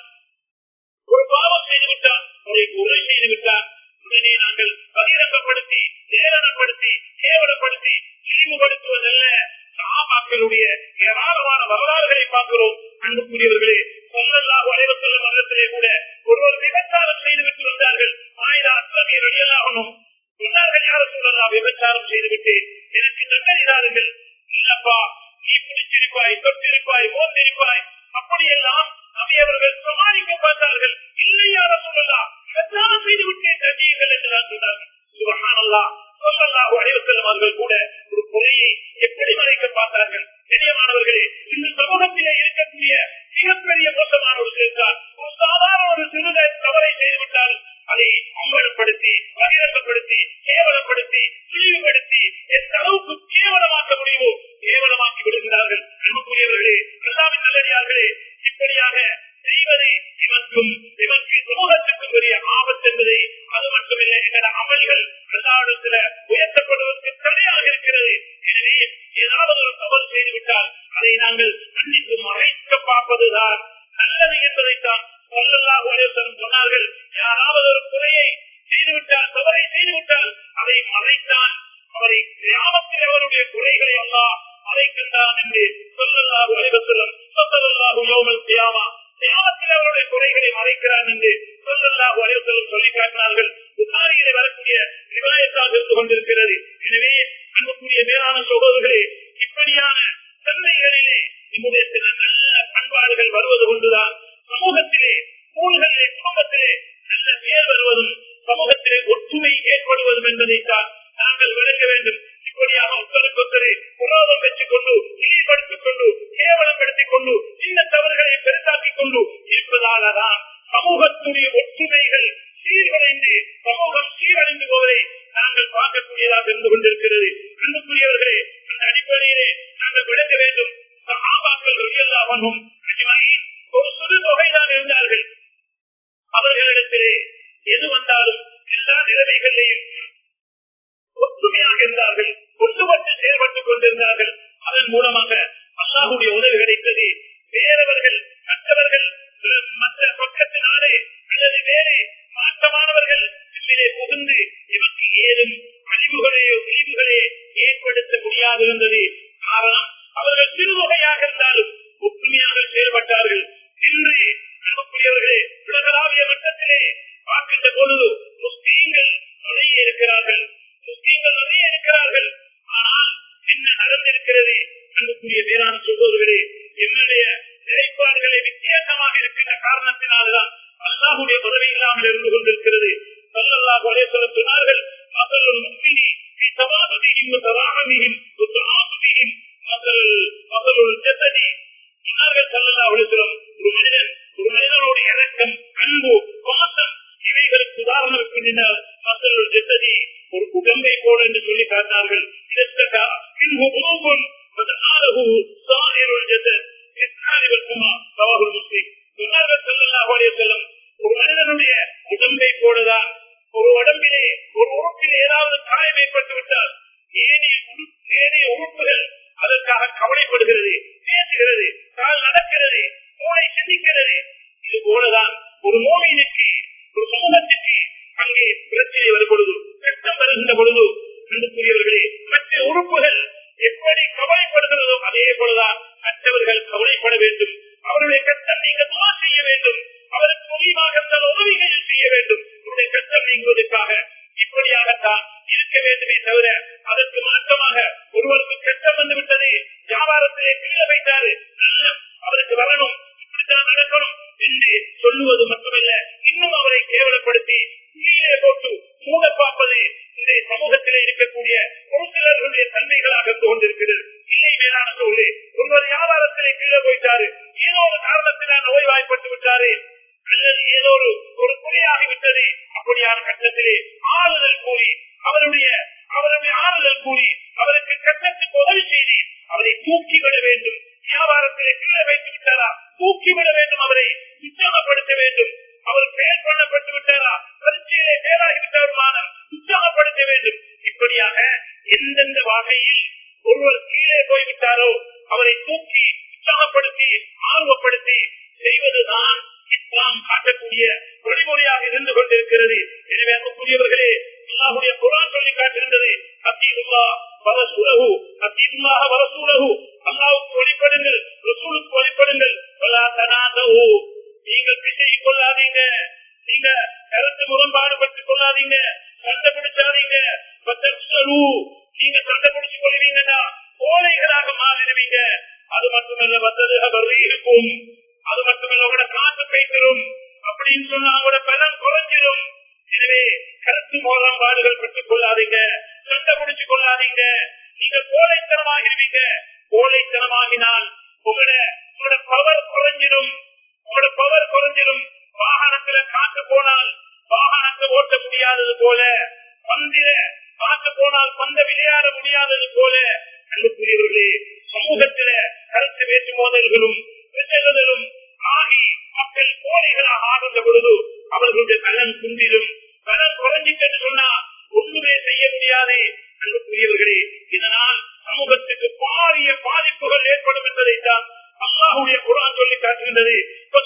S1: ஒரு பாவம் செய்து விட்டார் அவரை உரை செய்து விட்டார் உடனே நாங்கள் பகிரங்கப்படுத்தி ஏளனப்படுத்தி கேவலப்படுத்தி இழிவுபடுத்துவதல்ல சகாபாக்களுடைய ஏராளமான வரலாறுகளை பார்க்கிறோம் அன்புக்குரியவர்களே சொல்லல்லாஹு அலைஹி வஸல்லம் மதத்திலே கூட ஒருவர் விபச்சாரம் செய்துவிட்டு வந்தார்கள் ஆயிரா அஸ்லமிய வெளியலாகணும் சொன்னார்கள் யார சொல்லலாம் விபச்சாரம் செய்துவிட்டு எனக்கு தண்டனை தாருங்கள் இல்லப்பா நீ பிடிச்சிருப்பாய் தொட்டிருப்பாய் மோந்திருப்பாய் அப்படியெல்லாம் நபியவர்கள் சமாளிக்க பார்த்தார்கள் இல்லை யார சொல்லலாம் விபச்சாரம் செய்து விட்டே தண்டியுங்கள் என்றுதான் சொன்னார்கள் சுபஹானல்லாஹ் சொல்லல்லாஹு அலைஹி வஸல்லம் அவர்கள் கூட ஒரு கொலையை எப்படி மறைக்க பார்த்தார்கள் பெரியமானவர்களே இந்த சமூகத்திலே இருக்கக்கூடிய மிகப்பெரிய மோசமான ஒரு சேர்த்தார் ஒரு சாதாரண ஒரு சிறுத தவறை செய்துவிட்டால் அதை அம்பலப்படுத்தி பகிரங்கப்படுத்தி கேவலப்படுத்தி இழிவுபடுத்தி எந்த அளவுக்கு கேவலமாக்க முடியுமோ கேவலமாக்கி விடுகிறார்கள் அன்புக்குரியவர்களே எல்லாமே நல்லடியார்களே இப்படியாக செய்வதை இவருக்கும் இவருக்கு சமூகத்துக்கும் பெரிய ஆபத்து என்பதை அது மட்டுமில்லை எங்களோட அமல்கள் எல்லா உயர்த்தப்படுவதற்கு தடையாக இருக்கிறது எனவே ஏதாவது ஒரு தவறு செய்துவிட்டால் அதை நாங்கள் கண்டித்து மறைக்க பார்ப்பதுதான் நல்லது என்பதைத்தான் சொல்லலாம் சொன்னார்கள் யாராவது ஒரு குறையை செய்துவிட்டால் தவறை செய்துவிட்டால் அதை மறைத்தான் அவரை கிராமத்தில் அவருடைய குறைகளை எல்லாம் மறைக்கின்றான் என்று சொல்லல்லாஹு அலைவசலம் சொல்லல்லாஹு யோமல் கியாமா தியானத்தில் அவருடைய குறைகளை மறைக்கிறான் என்று சொல்லல்லாஹு அலைவசலம் சொல்லி காட்டினார்கள் புகாரியிலே வரக்கூடிய விவாயத்தாக இருந்து கொண்டிருக்கிறது எனவே அன்புக்குரிய மேலான சகோதரர்களே இப்படியான தன்மைகளிலே நம்முடைய சில நல்ல பண்பாடுகள் வருவது கொண்டுதான் சமூகத்திலே ஊர்களிலே குடும்பத்திலே நல்ல பேர் வருவதும் சமூகத்திலே ஒற்றுமை ஏற்படுவதும் என்பதைத்தான் நாங்கள் விளக்க வேண்டும் இப்படியாக ஒருத்தருக்கு ஒருத்தரை குரோதம் வச்சுக் கொண்டு இழிவுபடுத்திக் கொண்டு கேவலப்படுத்திக் கொண்டு இந்த தவறுகளை பெருசாக்கிக் கொண்டு இருப்பதாலதான் சமூகத்துடைய ஒற்றுமைகள் சீர்குலைந்து சமூகம் சீரழிந்து போவதை நாங்கள் பார்க்கக்கூடியதாக இருந்து கொண்டிருக்கிறது அன்புக்குரியவர்களே அந்த அடிப்படையிலே நாங்கள் விளக்க வேண்டும் சகாபாக்கள் எல்லாவனும் ஒரு சிறு தொகைதான் இருந்தார்கள் அவர்களிடத்திலே எது வந்தாலும் எல்லா நிலைமைகளிலேயும் ஒற்றுமையாக இருந்தார்கள் ஒன்றுபட்டு செயல்பட்டுக் கொண்டிருந்தார்கள் அதன் மூலமாக அல்லாஹுடைய உதவி கிடைத்தது வேறவர்கள் மற்றவர்கள் மற்ற பக்கத்தினாலே அல்லது வேறு மாற்றமானவர்கள் இதிலே புகுந்து இவருக்கு ஏதும் அழிவுகளையோ இழிவுகளே ஏற்படுத்த முடியாது இருந்தது காரணம் அவர்கள் சிறுவகையாக இருந்தாலும் ஒற்றுமையாக செயல்பட்டார்கள் இன்று அன்புக்குரியவர்களே உலகளாவிய மட்டத்திலே பார்க்கின்ற பொழுது முஸ்லீம்கள் நிறைய இருக்கிறார்கள் முஸ்லீம்கள் நிறைய இருக்கிறார்கள் ஆனால் என்ன நடந்திருக்கிறது அன்புக்குரிய வேளாண் சொல்வர்களே என்னுடைய நிலைப்பாடுகளை வித்தியாசமாக இருக்கின்ற காரணத்தினால்தான் அல்லாஹுடைய உதவி இல்லாமல் இருந்து கொண்டிருக்கிறது சொல்லல்லாஹு அலேஸ்வரம் சொன்னார்கள் மக்கள் முஸ்லிமி தவாபதியும் தராகமியும் தராகமியும் மக்கள் மக்கள் ஜெத்ததி சொன்னார்கள் சொல்லல்லாஹு அலேஸ்வரம் ஒரு மனிதன் ஒரு மனிதனுடைய இறக்கம் அன்பு பாசம் இவைகளுக்கு உதாரணம் இருக்கின்றனர் மக்கள் ஜெத்ததி ஒரு உடம்பை போல என்று சொல்லி காட்டினார்கள் இதற்கா இன்பு உணவுன் ஆரகு சாயருள் ஜெத்தன் ஒரு மனிதனுடைய உடம்பை போலதான் ஒரு உடம்பிலே ஒரு உறுப்பில் ஏதாவது காயம் ஏற்பட்டு விட்டால் ஏனைய ஏனைய உறுப்புகள் அதற்காக கவலைப்படுகிறது பேசுகிறது கால் நடக்கிறது மூளை சிந்திக்கிறது இது போலதான் ஒரு மோமினுக்கு ஒரு சமூகத்துக்கு அங்கே பிரச்சனை வரும் பொழுது கஷ்டம் வருகின்ற பொழுது அன்புக்குரியவர்களே மற்ற உறுப்புகள் எப்படி கவலைப்படுகிறதோ அதே போலதான் மற்றவர்கள் கவலைப்பட வேண்டும் அவருடைய கஷ்டம் நீங்க துவா செய்ய வேண்டும் அவருக்கு முடிவாக இருந்தால் உதவிகள் செய்ய வேண்டும் அவருடைய கஷ்டம் நீங்குவதற்காக இப்படியாகத்தான் இருக்க வேண்டுமே தவிர அதற்கு மாற்றமாக ஒருவருக்கு கஷ்டம் வந்து விட்டது வியாபாரத்திலே கீழே வைத்தாரு நல்ல அவருக்கு வரணும் இப்படித்தான் நடக்கணும் என்று சொல்லுவது மட்டுமல்ல இன்னும் அவரை கேவலப்படுத்தி கீழே போட்டு மூட பார்ப்பது இந்த சமூகத்திலே இருக்கக்கூடிய ஒரு சிலர்களுடைய தன்மைகளாக இருந்து கொண்டிருக்கிறது இல்லை மேலான சொல்லு ஒருவர் வியாபாரத்திலே கீழே போயிட்டாரு ஏதோ ஒரு காரணத்தினால் நோய்வாய்ப்பட்டு விட்டாரு அல்லது ஏதோ ஒரு ஒரு குறையாகிவிட்டது அப்படியான கட்டத்திலே ஆறுதல் கூறி அவருடைய அவருடைய ஆறுதல் கூறி அவருக்கு கட்டத்துக்கு உதவி செய்து அவரை தூக்கிவிட வேண்டும் வியாபாரத்திலே கீழே வைத்து விட்டாரா தூக்கிவிட வேண்டும் அவரை உற்சாகப்படுத்த வேண்டும் அவர் பெயர் பண்ணப்பட்டு விட்டாரா பரீட்சையிலே பேராகிவிட்டாருமானம் உற்சாகப்படுத்த வேண்டும் இப்படியாக எந்தெந்த வகையில் ஒருவர் கீழே போய்விட்டாரோ அவரை தூக்கி உற்சாகப்படுத்தி ஆர்வப்படுத்தி செய்வதுதான் இஸ்லாம் காட்டக்கூடிய வழிமுறையாக இருந்து கொண்டிருக்கிறது எனவே அன்புக்குரியவர்களே அல்லாஹுடைய குரான் சொல்லி காட்டிருந்தது அத்தீதுல்லா வரசூலகு அத்தீதுல்லாக வரசூலகு அல்லாவுக்கு வழிபடுங்கள் ரசூலுக்கு வழிபடுங்கள் வலா தனாதகு நீங்கள் பிசையை கொள்ளாதீங்க நீங்க கருத்து முரண்பாடு பட்டுக் கொள்ளாதீங்க சண்டை பிடிச்சாதீங்க பத்தரு நீங்க சண்டை பிடிச்சு கொள்வீங்கன்னா கோழைகளாக மாறிடுவீங்க அது மட்டுமல்ல வத்தது இருக்கும் அது மட்டுமல்ல உங்களோட காசு கைத்தரும் அப்படின்னு சொன்னா அவங்களோட பலம் குறைஞ்சிடும் எனவே கருத்து மோதம்பாடுகள் பெற்றுக் கொள்ளாதீங்க சண்டை முடிச்சு கொள்ளாதீங்க நீங்க கோழைத்தனமாகிடுவீங்க கோழைத்தனமாகினால் உங்களோட உங்களோட பவர் குறைஞ்சிடும் உங்களோட பவர் குறைஞ்சிடும் வாகனத்துல காத்து போனால் வாகனத்தை ஓட்ட முடியாதது போல பந்தில காத்து போனால் பந்த விளையாட முடியாதது போல அன்புக்குரியவர்களே சமூகத்தில கருத்து வேற்று மோதல்களும் விசைகளும் ஆகி மக்கள் கோழைகளாக ஆடுகின்ற பொழுது அவர்களுடைய கலன் குந்திலும் கலன் குறைஞ்சிட்டு சொன்னா ஒன்றுமே செய்ய முடியாது அன்புக்குரியவர்களே இதனால் சமூகத்துக்கு பாரிய பாதிப்புகள் ஏற்படும் என்பதைத்தான் அல்லாஹுடைய குரான் சொல்லி காட்டுகின்றது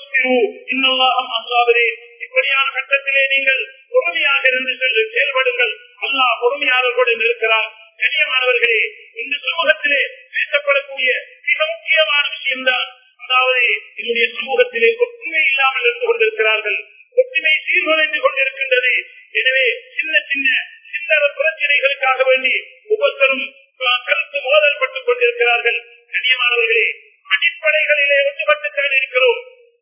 S1: இன்னும் அல்லாவரே இப்படியான கட்டத்திலே நீங்கள் பொறுமையாக இருந்து சென்று செயல்படுங்கள் அல்லாஹ் பொறுமையாளர்களுடன் இருக்கிறார் கண்ணியமானவர்களே இந்த சமூகத்திலே பேசப்படக்கூடிய மிக முக்கியமான விஷயம்தான் அதாவது என்னுடைய சமூகத்திலே ஒற்றுமை இல்லாமல் இருந்து கொண்டிருக்கிறார்கள் ஒற்றுமை சீர்குலைந்து கொண்டிருக்கின்றது எனவே சின்ன சின்ன சில்லற பிரச்சனைகளுக்காக வேண்டி ஒவ்வொருத்தரும் கருத்து மோதல் பட்டுக் கொண்டிருக்கிறார்கள் கண்ணியமானவர்களே அடிப்படைகளிலே ஒன்றுபட்டுத்தான் இருக்கிறோம்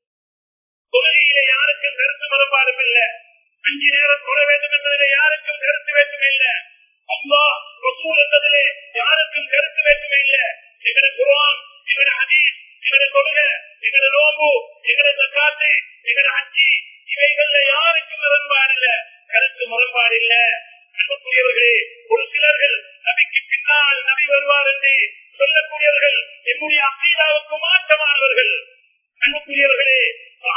S1: தொழிலே யாருக்கும் கருத்து மறுபாடும் இல்லை அஞ்சு நேரம் தொழ வேண்டும் என்பதிலே யாருக்கும் கருத்து வேற்றுமை இல்லை அம்மா ரசூல் என்பதிலே யாருக்கும் கருத்து வேற்றுமை இல்லை எங்களை குரான் எங்களை ஹதீஸ் எங்களை கொள்கை எங்களை நோம்பு எங்களை தக்காத்து எங்களை அஞ்சி இவைகள்ல யாருக்கும் முரண்பாடு இல்ல கருத்து முரண்பாடு இல்ல அன்புக்குரியவர்களே ஒரு சிலர்கள் நபிக்கு பின்னால் நபி வருவார் என்று சொல்லக்கூடியவர்கள் என்னுடைய அசீதாவுக்கு மாற்றமானவர்கள் அன்புக்குரியவர்களே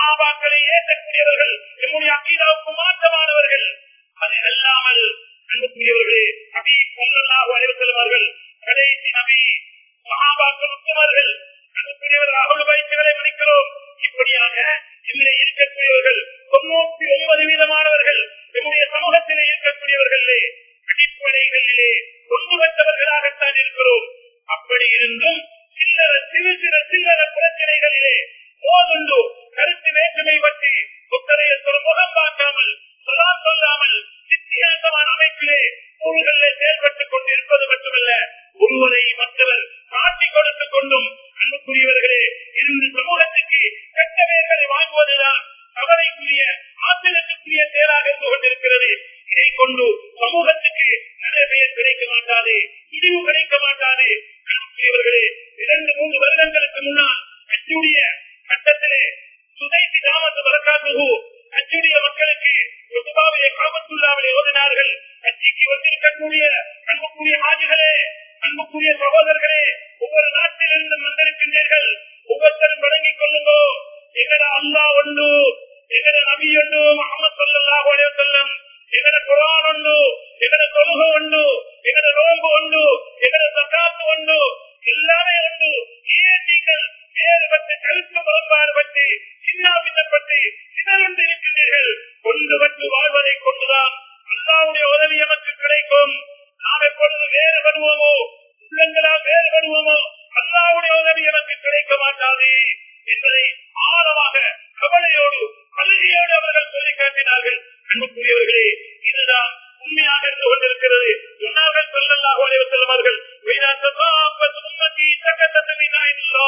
S1: சகாபாக்களை ஏற்கக்கூடியவர்கள் நம்முடைய அக்கீதாவுக்கு மாற்றமானவர்கள் அது அல்லாமல் அன்புக்குரியவர்களே நபி சொல்லல்லாஹு அலைஹி வஸல்லம் கடைசி நபி சகாபாக்கள் உத்தமர்கள் அன்புக்குரியவர்கள் அகல் வைத்துகளை மன்னிக்கிறோம் இப்படியாக இதிலே இருக்கக்கூடியவர்கள் தொண்ணூத்தி ஒன்பது வீதமானவர்கள் நம்முடைய சமூகத்திலே இருக்கக்கூடியவர்களே அடிப்படைகளிலே ஒன்றுபட்டவர்களாகத்தான் இருக்கிறோம் அப்படி இருந்தும் சில்லற சிறு சிறு சில்லற பிரச்சனைகளிலே போதுண்டு கருத்து வேற்றுமை பற்றி புத்தரையத்தோடு முகம் பார்க்காமல் சொல்லாம் சொல்லாமல் வித்தியாசமான அமைப்பிலே ஊர்களிலே செயல்பட்டுக் கொண்டிருப்பது மட்டுமல்ல ஒருவரை மற்றவர் காட்டிக் கொடுத்துக் கொண்டும் அன்புக்குரியவர்களே இருந்து சமூகத்துக்கு கெட்ட பெயர்களை வாங்குவதுதான் தவறைக்குரிய ஆத்திரத்துக்குரிய செயலாக இருந்து கொண்டிருக்கிறது இதை கொண்டு சமூகத்துக்கு நல்ல பெயர் கிடைக்க மாட்டாது முடிவு கிடைக்க மாட்டாது அன்புக்குரியவர்களே இரண்டு மூன்று வருடங்களுக்கு முன்னால் அச்சுடைய கட்டத்திலே சுதைத்தி தாமத்து வரக்காத்து அச்சுடைய மக்களுக்கு ருத்துபாவிலே காமத்துள்ளாவிலே ஓதினார்கள் அச்சிக்கு வந்திருக்கக்கூடிய அன்புக்குரிய ஆஜிகளே அன்புக்குரிய சகோதரர்களே ஒவ்வொரு நாட்டிலிருந்து வந்திருக்கின்றீர்கள் ஒவ்வொருத்தரும் வழங்கிக் கொள்ளுங்கோ எங்கட அல்லா ஒன்று எங்கட நபி ஒன்று முகமது சல்லாஹ் அலைவசல்லம் எங்கட குரான் ஒன்று எங்கட தொழுகு ஒன்று எங்கட நோம்பு ஒன்று எங்கட சக்காத்து ஒன்று எல்லாமே ஒன்று ஏன் நீங்கள் வேறுபட்டு கருத்து முரண்பாடு பற்றி சின்னாபித்தப்பட்டு சிதறந்து இருக்கின்றீர்கள் ஒன்றுபட்டு வாழ்வதை கொண்டுதான் அல்லாவுடைய உதவி நமக்கு கிடைக்கும் நாம் எப்பொழுது வேறுபடுவோமோ உள்ளங்களால் வேறுபடுவோமோ அல்லாவுடைய உதவி எனக்கு கிடைக்க மாட்டாது என்பதை ஆழமாக கவலையோடு அழுகையோடு அவர்கள் சொல்லி காட்டினார்கள் அன்புக்குரியவர்களே இதுதான் உண்மையாக இருந்து கொண்டிருக்கிறது சொன்னார்கள் சொல்லல்லாஹு அலைஹி வஸல்லம் அவர்கள் வைதா தசாபத் உம்மதி சக்கத்தத் மின் ஐனில்லா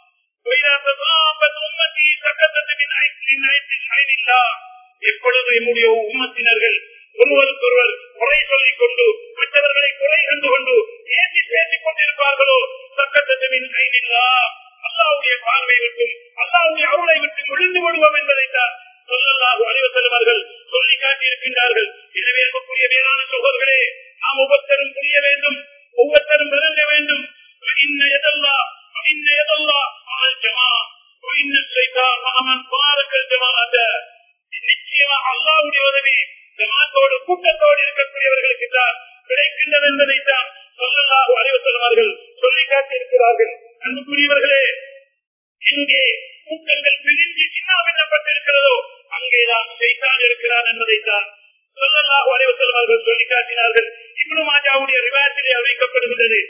S1: வைதா தசாபத் உம்மதி சக்கத்தத் மின் ஐனில்லா எப்பொழுது என்னுடைய உம்மத்தினர்கள் ஒருவருக்கொருவர் குறை சொல்லிக் கொண்டு மற்றவர்களை குறை கண்டு கொண்டு ஏற்றி பேசிக் கொண்டிருப்பார்களோ சக்கத்தமின் கைதில்லா அல்லாவுடைய பார்வை விட்டும் அல்லாவுடைய அருளை விட்டு விழுந்து விடுவோம் என்பதைத்தான் சொல்லல்லாஹு அறிவசல்வர்கள் சொல்லி காட்டியிருக்கின்றார்கள் எனவே இருக்கக்கூடிய மேலான சகோதரர்களே நாம் ஒவ்வொருத்தரும் புரிய வேண்டும் ஒவ்வொருத்தரும் விளங்க வேண்டும் இன்ன எதல்லா இன்ன எதல்லா அவள் ஜமா இன்ன சைத்தான் மகமன் பாரக்கல் ஜமாஅத நிச்சயமாக அல்லாவுடைய உதவி ஜமாத்தோடு கூட்டத்தோடு இருக்கக்கூடியவர்களுக்கு தான் கிடைக்கின்றது என்பதைத்தான் சொல்லலாக அறிவு சொல்வார்கள் சொல்லி காட்டியிருக்கிறார்கள் அன்புக்குரியவர்களே எங்கே கூட்டங்கள் பிரிஞ்சு சின்னாபின்னப்பட்டிருக்கிறதோ அங்கேதான் செய்தான் இருக்கிறார் என்பதைத்தான் சொல்லலாக அறிவு சொல்வார்கள் சொல்லி காட்டினார்கள் இப்னு மாஜாவுடைய ரிவாயத்திலே அறிவிக்கப்படுகின்றது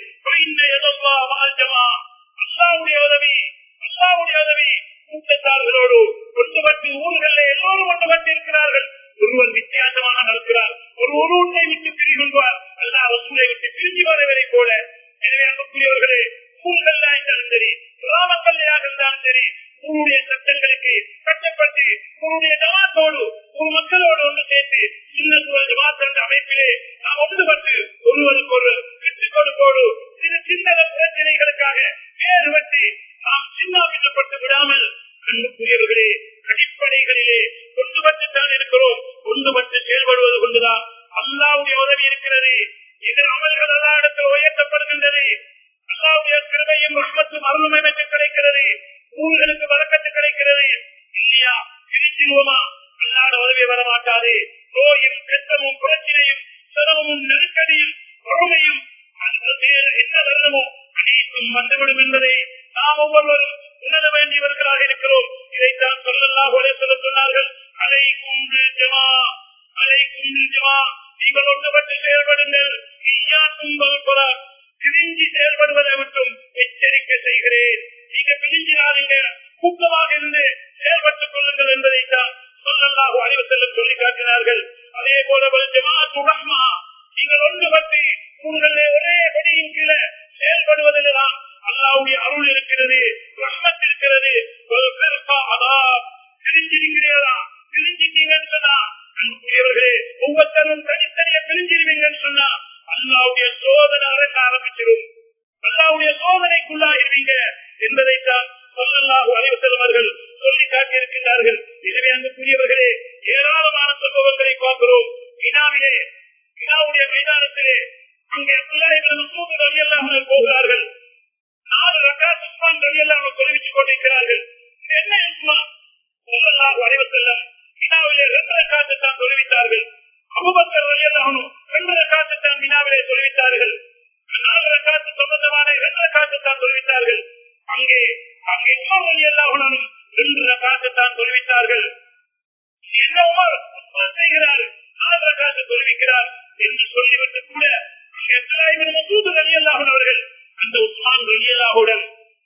S1: அல்லாவுடைய உதவி அல்லாவுடைய உதவி கூட்டத்தார்களோடு ஒன்றுபட்டு ஊர்களில் எல்லோரும் ஒன்றுபட்டு இருக்கிறார்கள் ஒருவர் வித்தியாசமாக நடக்கிறார் ஒரு ஒரு உன்னை விட்டு பிரிகின்றார் அல்லா ரசூலை விட்டு பிரிஞ்சு வரவரை போல எனவே அன்புக்குரியவர்களே ஊர்களா இருந்தாலும் சரி கிராமக்கல்லையாக இருந்தாலும் சரி உங்களுடைய சட்டங்களுக்கு கட்டப்பட்டு உங்களுடைய ஜமாத்தோடு ஒரு மக்களோடு ஒன்று சேர்த்து சின்ன ஜமாத் என்ற அமைப்பிலே நாம் ஒன்றுபட்டு ஒருவருக்கு ஒரு விட்டுக் கொடுப்போடு சிறு சின்ன பிரச்சனைகளுக்காக வேறுபட்டு நாம் சின்னாபின்னப்பட்டு விடாமல் அன்புக்குரியவர்களே அடிப்படைகளிலே ஒன்றுபட்டுத்தான் இருக்கிறோம் ஒன்றுபட்டு செயல்படுவது கொண்டுதான் அல்லாவுடைய உதவி இருக்கிறது இதன் அமல்கள் எல்லா இடத்தில் உயர்த்தப்படுகின்றது அல்லாவுடைய கிருமையும் ரஹ்மத்தும் அருளும் எனக்கு கிடைக்கிறது ஊர்களுக்கு வழக்கத்து கிடைக்கிறது இல்லையா பிரிச்சிருவோமா அல்லாட உதவி வரமாட்டாது நோயும் கஷ்டமும் பிரச்சனையும் சிரமமும் நெருக்கடியும் வறுமையும் என்ன வெள்ளமோ அனைத்தும் வந்துவிடும் என்பதை நாம் ஒவ்வொருவரும் உணர வேண்டியவர்களாக இருக்கிறோம் இதைத்தான் சொல்லலாம் ஒரே சொல்ல சொன்னார்கள் அலை குன்று ஜமா அலை குன்று ஜமா நீங்கள் ஒன்றுபட்டு செயல்படுங்கள் நீயா துன்பல் புற பிரிஞ்சு செயல்படுவதை விட்டும் எச்சரிக்கை செய்கிறேன் நீங்க பிரிஞ்சினாதீங்க கூட்டமாக இருந்து செயல்பட்டுக் கொள்ளுங்கள் என்பதைத்தான் சொல்லல்லாஹு அறிவு செல்லும் சொல்லி காட்டினார்கள் அதே போல ஜமா துரஹ்மா நீங்கள் ஒன்றுபட்டு உங்களே ஒரே படியின் கீழே செயல்படுவதில்தான் அல்லாவுடைய அருள் இருக்கிறது ரஹ்மத் இருக்கிறது பிரிஞ்சிருக்கிறீர்களா பிரிஞ்சிட்டீங்கன்னு சொன்னா அன்புக்குரியவர்களே ஒவ்வொருத்தரும் தனித்தனியா பிரிஞ்சிருவீங்கன்னு சொன்னா அல்லாவுடைய சோதனை அரங்க ஆரம்பிச்சிடும் அல்லாவுடைய சோதனைக்குள்ளாயிருவீங்க என்பதைத்தான் சொல்லல்லாஹு அறிவுசெல்வர்கள் சொல்லி காட்டியிருக்கின்றார்கள் எனவே அன்புக்குரியவர்களே ஏராளமான சம்பவங்களை பார்க்கிறோம் வினாவிலே வினாவுடைய மைதானத்திலே அங்கே பிள்ளைகளும் சூது வழியெல்லாம் போகிறார்கள் நாலு ரக்கா சுஸ்மான் எல்லாம் தெரிவித்துக் கொண்டிருக்கிறார்கள் என்ன உஸ்மான் சொல்லல்லாஹு அலைவசல்லம் வினாவிலே இரண்டரை காத்து தான் தொழுவித்தார்கள் அபுபக்கர் வழியதாகணும் இரண்டரை காத்து தான் வினாவிலே தொழுவித்தார்கள் நாலரை காத்து சொந்தமான இரண்டரை காத்து தான் தொழுவித்தார்கள் அங்கே அங்கே உமர் வழியதாகணும் ரெண்டு காத்து தான் தொழுவித்தார்கள் என்ன உமர் உஸ்மான் செய்கிறார் நாலரை காத்து தொழுவிக்கிறார் என்று சொல்லிவிட்டு கூட அங்கே அப்துல்லாஹிபின் மசூத் ரலியல்லாஹு அவர்கள் அந்த உஸ்மான் ரலியல்லாஹுடன்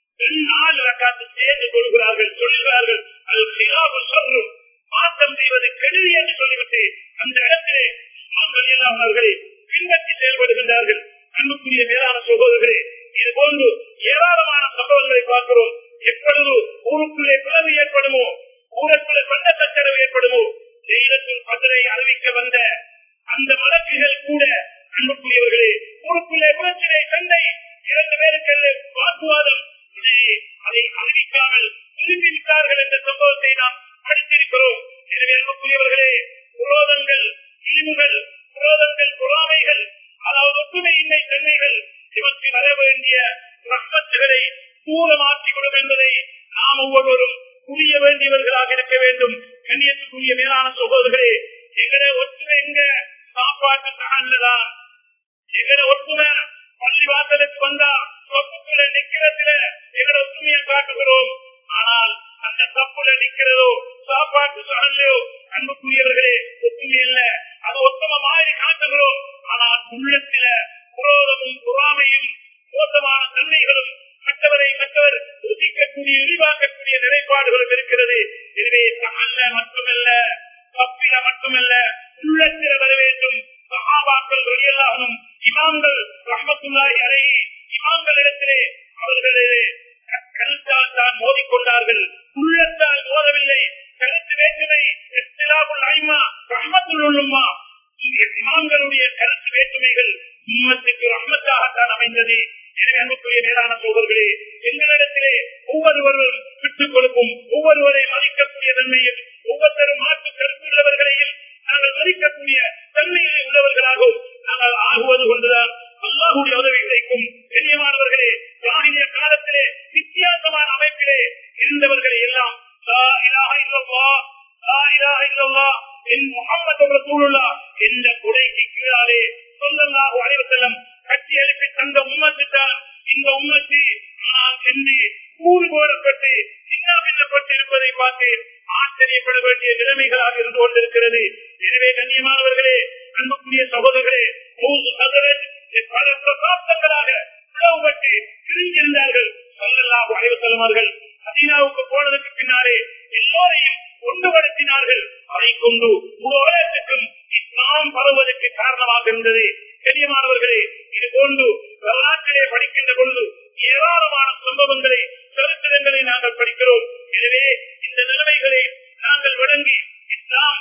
S1: நாலு ரக்காத்து சேர்ந்து கொள்கிறார்கள் சொல்கிறார்கள் அது சிலாபு சொல்லும் மாற்றம் செய்வது கெடுதி என்று சொல்லிவிட்டு அந்த இடத்திலே உஸ்மான் ரலியல்லாஹு அவர்களை பின்பற்றி செயல்படுகின்றார்கள் அன்புக்குரிய மேலான சகோதரர்களே இது போன்று ஏராளமான சம்பவங்களை பார்க்கிறோம் எப்பொழுது ஊருக்குள்ளே பிளவு ஏற்படுமோ ஊருக்குள்ளே பண்ட சச்சரவு ஏற்படுமோ தெய்வத்தின் பதிலை அறிவிக்க வந்த அந்த வழக்குகள் கூட அன்புக்குரியவர்களே ஊருக்குள்ளே பிரச்சனை சண்டை இரண்டு பேருக்கு வாக்குவாதம் இடையே அதை அறிவிக்காமல் திரும்பி விட்டார்கள் என்ற சம்பவத்தை நாம் படித்திருக்கிறோம் எனவே அன்புக்குரியவர்களே புரோதங்கள் இழிவுகள் புரோதங்கள் பொறாமைகள் அதாவது ஒற்றுமையின்மை தன்மைகள் இவற்றை வர வேண்டிய ரத்தத்துகளை தூரமாக்கிவிடும் என்பதை நாம் ஒவ்வொருவரும் புரிய வேண்டியவர்களாக இருக்க வேண்டும் கண்ணியத்துக்குரிய மேலான சகோதரர்களே எங்களை ஒற்றுமை எங்க சாப்பாட்டு தகவல்தான் எங்களை ஒற்றுமை பள்ளிவாசலுக்கு வந்தா சொத்துக்களை நிக்கிறதுல எங்களை ஒற்றுமையை காட்டுகிறோம் ஆனால் அந்த தப்புல நிக்கிறதோ சாப்பாட்டு சகல்லையோ அன்புக்குரியவர்களே ஒற்றுமை இல்ல அது ஒத்தம மாதிரி காட்டுகிறோம் ஆனால் உள்ளத்துல புரோதமும் பொறாமையும் மோசமான தன்மைகளும் மற்றவரை மற்றவர் ருசிக்கக்கூடிய இழிவாக்கக்கூடிய நிலைப்பாடுகளும் இருக்கிறது எனவே அல்ல மட்டுமல்ல தப்பில மட்டுமல்ல உள்ளத்தில் வர வேண்டும் சகாபாக்கள் வெளியெல்லாகும் இமாம்கள் ரஹமத்துல்லாஹி அலைஹி இமாம்கள் இடத்திலே அவர்களே கருத்தால் தான் மோதிக்கொண்டார்கள் உள்ளத்தால் மோதவில்லை கருத்து வேற்றுமை இஸ்லாமுல் ஐமா ரஹமத்துல் உள்ளுமா இமாம்களுடைய கருத்து வேற்றுமைகள் உம்மத்துக்கு ரஹமத்தாகத்தான் அமைந்தது எனவே அன்புக்குரிய மேலான சோதர்களே எங்களிடத்திலே ஒவ்வொருவரும் விட்டுக் கொடுக்கும் ஒவ்வொருவரை மதிக்கக்கூடிய தன்மையில் ஒவ்வொருத்தரும் மாற்று கருத்துள்ளவர்களையும் நாங்கள் மதிக்கக்கூடிய தன்மையில் உள்ளவர்களாகவும் நாங்கள் ஆகுவது கொண்டுதான் அல்லாஹுடைய உதவி கிடைக்கும் கண்ணியமானவர்களே ஜாகிரிய காலத்திலே வித்தியாசமான அமைப்பிலே இருந்தவர்களை எல்லாம் லா இலாஹ இல்லல்லாஹ், லா இலாஹ இல்லல்லாஹ், என் முஹம்மது ரசூலுல்லாஹ் என்ற கொடைக்கு கீழாலே சொல்லல்லாஹு அலைஹி வஸல்லம் கட்டி எழுப்பி தந்த உம்மத்து தான் இந்த உம்மத்து நான் என்று கூறு போடப்பட்டு சின்னாபின்னப்பட்டு இருப்பதை பார்த்து ஆச்சரியப்பட வேண்டிய நிலைமைகளாக இருந்து கொண்டிருக்கிறது எனவே கண்ணியமானவர்களே அன்புக்குரிய சகோதரர்களே மூன்று சதவீத பல பிரசாப்தங்களாக பிளவுபட்டு பிரிந்திருந்தார்கள் சொல்லல்லாஹு அலைஹி வஸல்லம் மதீனாவுக்கு போனதுக்கு பின்னாலே எல்லோரையும் ஒன்றுபடுத்தினார்கள் அதை கொண்டு முழு உலகத்துக்கும் இஸ்லாம் பரவுவதற்கு காரணமாக இருந்தது பெரியமானவர்களே இது போன்று வரலாற்றிலே படிக்கின்ற பொழுது ஏராளமான சம்பவங்களை சரித்திரங்களை நாங்கள் படிக்கிறோம் எனவே இந்த நிலைமைகளை நாங்கள் வழங்கி இஸ்லாம்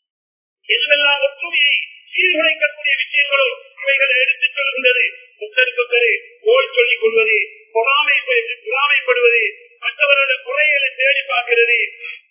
S1: எதுவெல்லாம் ஒற்றுமையை சீர்குலைக்கக்கூடிய விஷயங்களோ அவைகளை எடுத்துச் சொல்கின்றது புத்தருக்குத்தரு கோல் சொல்லிக் கொள்வது பொறாமை பொறாமைப்படுவது மற்றவர்களுடைய குறைகளை தேடி பார்க்கிறது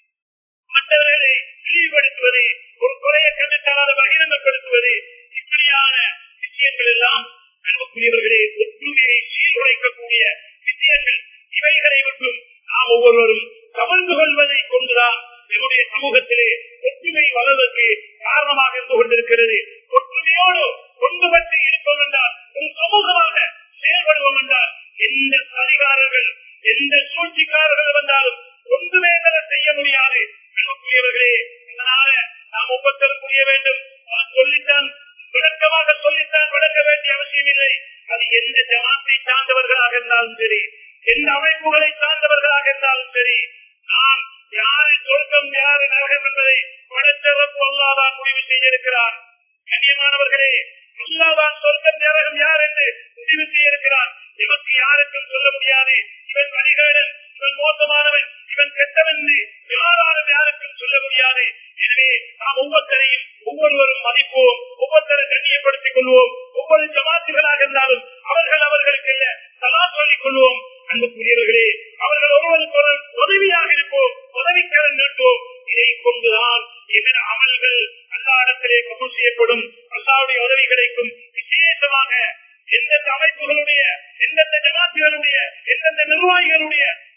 S1: மற்றவர்களை இழிவுபடுத்துவது ஒரு குறையை கண்டுத்தால் அதை பகிரங்கப்படுத்துவது இப்படியான விஷயங்கள் எல்லாம் அன்புக்குரியவர்களே ஒற்றுமையை சீர்குலைக்கக்கூடிய விஷயங்கள் இவைகளை விட்டும் நாம் ஒவ்வொருவரும் கவர்ந்து கொள்வதை கொண்டுதான் நம்முடைய சமூகத்திலே ஒற்றுமை வளர்வதற்கு காரணமாக இருந்து கொண்டிருக்கிறது ஒற்றுமையோடு ஒன்றுபட்டு இருப்போம் என்றால் ஒரு சமூகமாக செயல்படுவோம் என்றால் எந்த அதிகாரர்கள் எந்த சூழ்ச்சிக்காரர்கள் வந்தாலும் ஒன்றுமே எங்களை செய்ய முடியாது அன்புக்குரியவர்களே இதனால நாம் ஒவ்வொருத்தரும் புரிய வேண்டும் நான் சொல்லித்தான் விளக்கமாக சொல்லித்தான் விளக்க வேண்டிய அவசியம் இல்லை அது எந்த ஜமாத்தை சார்ந்தவர்களாக இருந்தாலும் சரி எந்த அமைப்புகளை சார்ந்தவர்களாக இருந்தாலும் சரி நாம் யாரை சொர்க்கம் யாரு நரகம் என்பதை படைத்தவருக்கு அல்லாதான் முடிவு செய்திருக்கிறார் கண்ணியமானவர்களே அல்லாதான் சொர்க்கம் நரகம் யார் என்று முடிவு செய்திருக்கிறார் இவருக்கு யாருக்கும் சொல்ல முடியாது இவன் வழிகேடன் இவன் மோசமானவன் இவன் கெட்டவன் என்று யாராலும் யாருக்கும் சொல்ல முடியாது எனவே நாம் ஒவ்வொருத்தரையும் ஒவ்வொருவரும் மதிப்போம் ஒவ்வொருத்தரை கண்ணியப்படுத்திக் கொள்வோம் ஒவ்வொரு ஜமாத்துகளாக இருந்தாலும் அவர்கள் அவர்களுக்கு இல்ல சலா சொல்லிக் கொள்வோம் அன்புக்குரியவர்களே அவர்கள் ஒருவருக்கு ஒரு உதவியாக இருப்போம் உதவிக்கரன் இருப்போம் இதை கொண்டுதான் இதர அமல்கள் அல்லா இடத்திலே கபூல் செய்யப்படும் அல்லாவுடைய உதவி கிடைக்கும் விசேஷமாக எந்தெந்த அமைப்புகளுடைய எந்தெந்த ஜமாத்துகளுடைய எந்தெந்த நிர்வாகிகளுடைய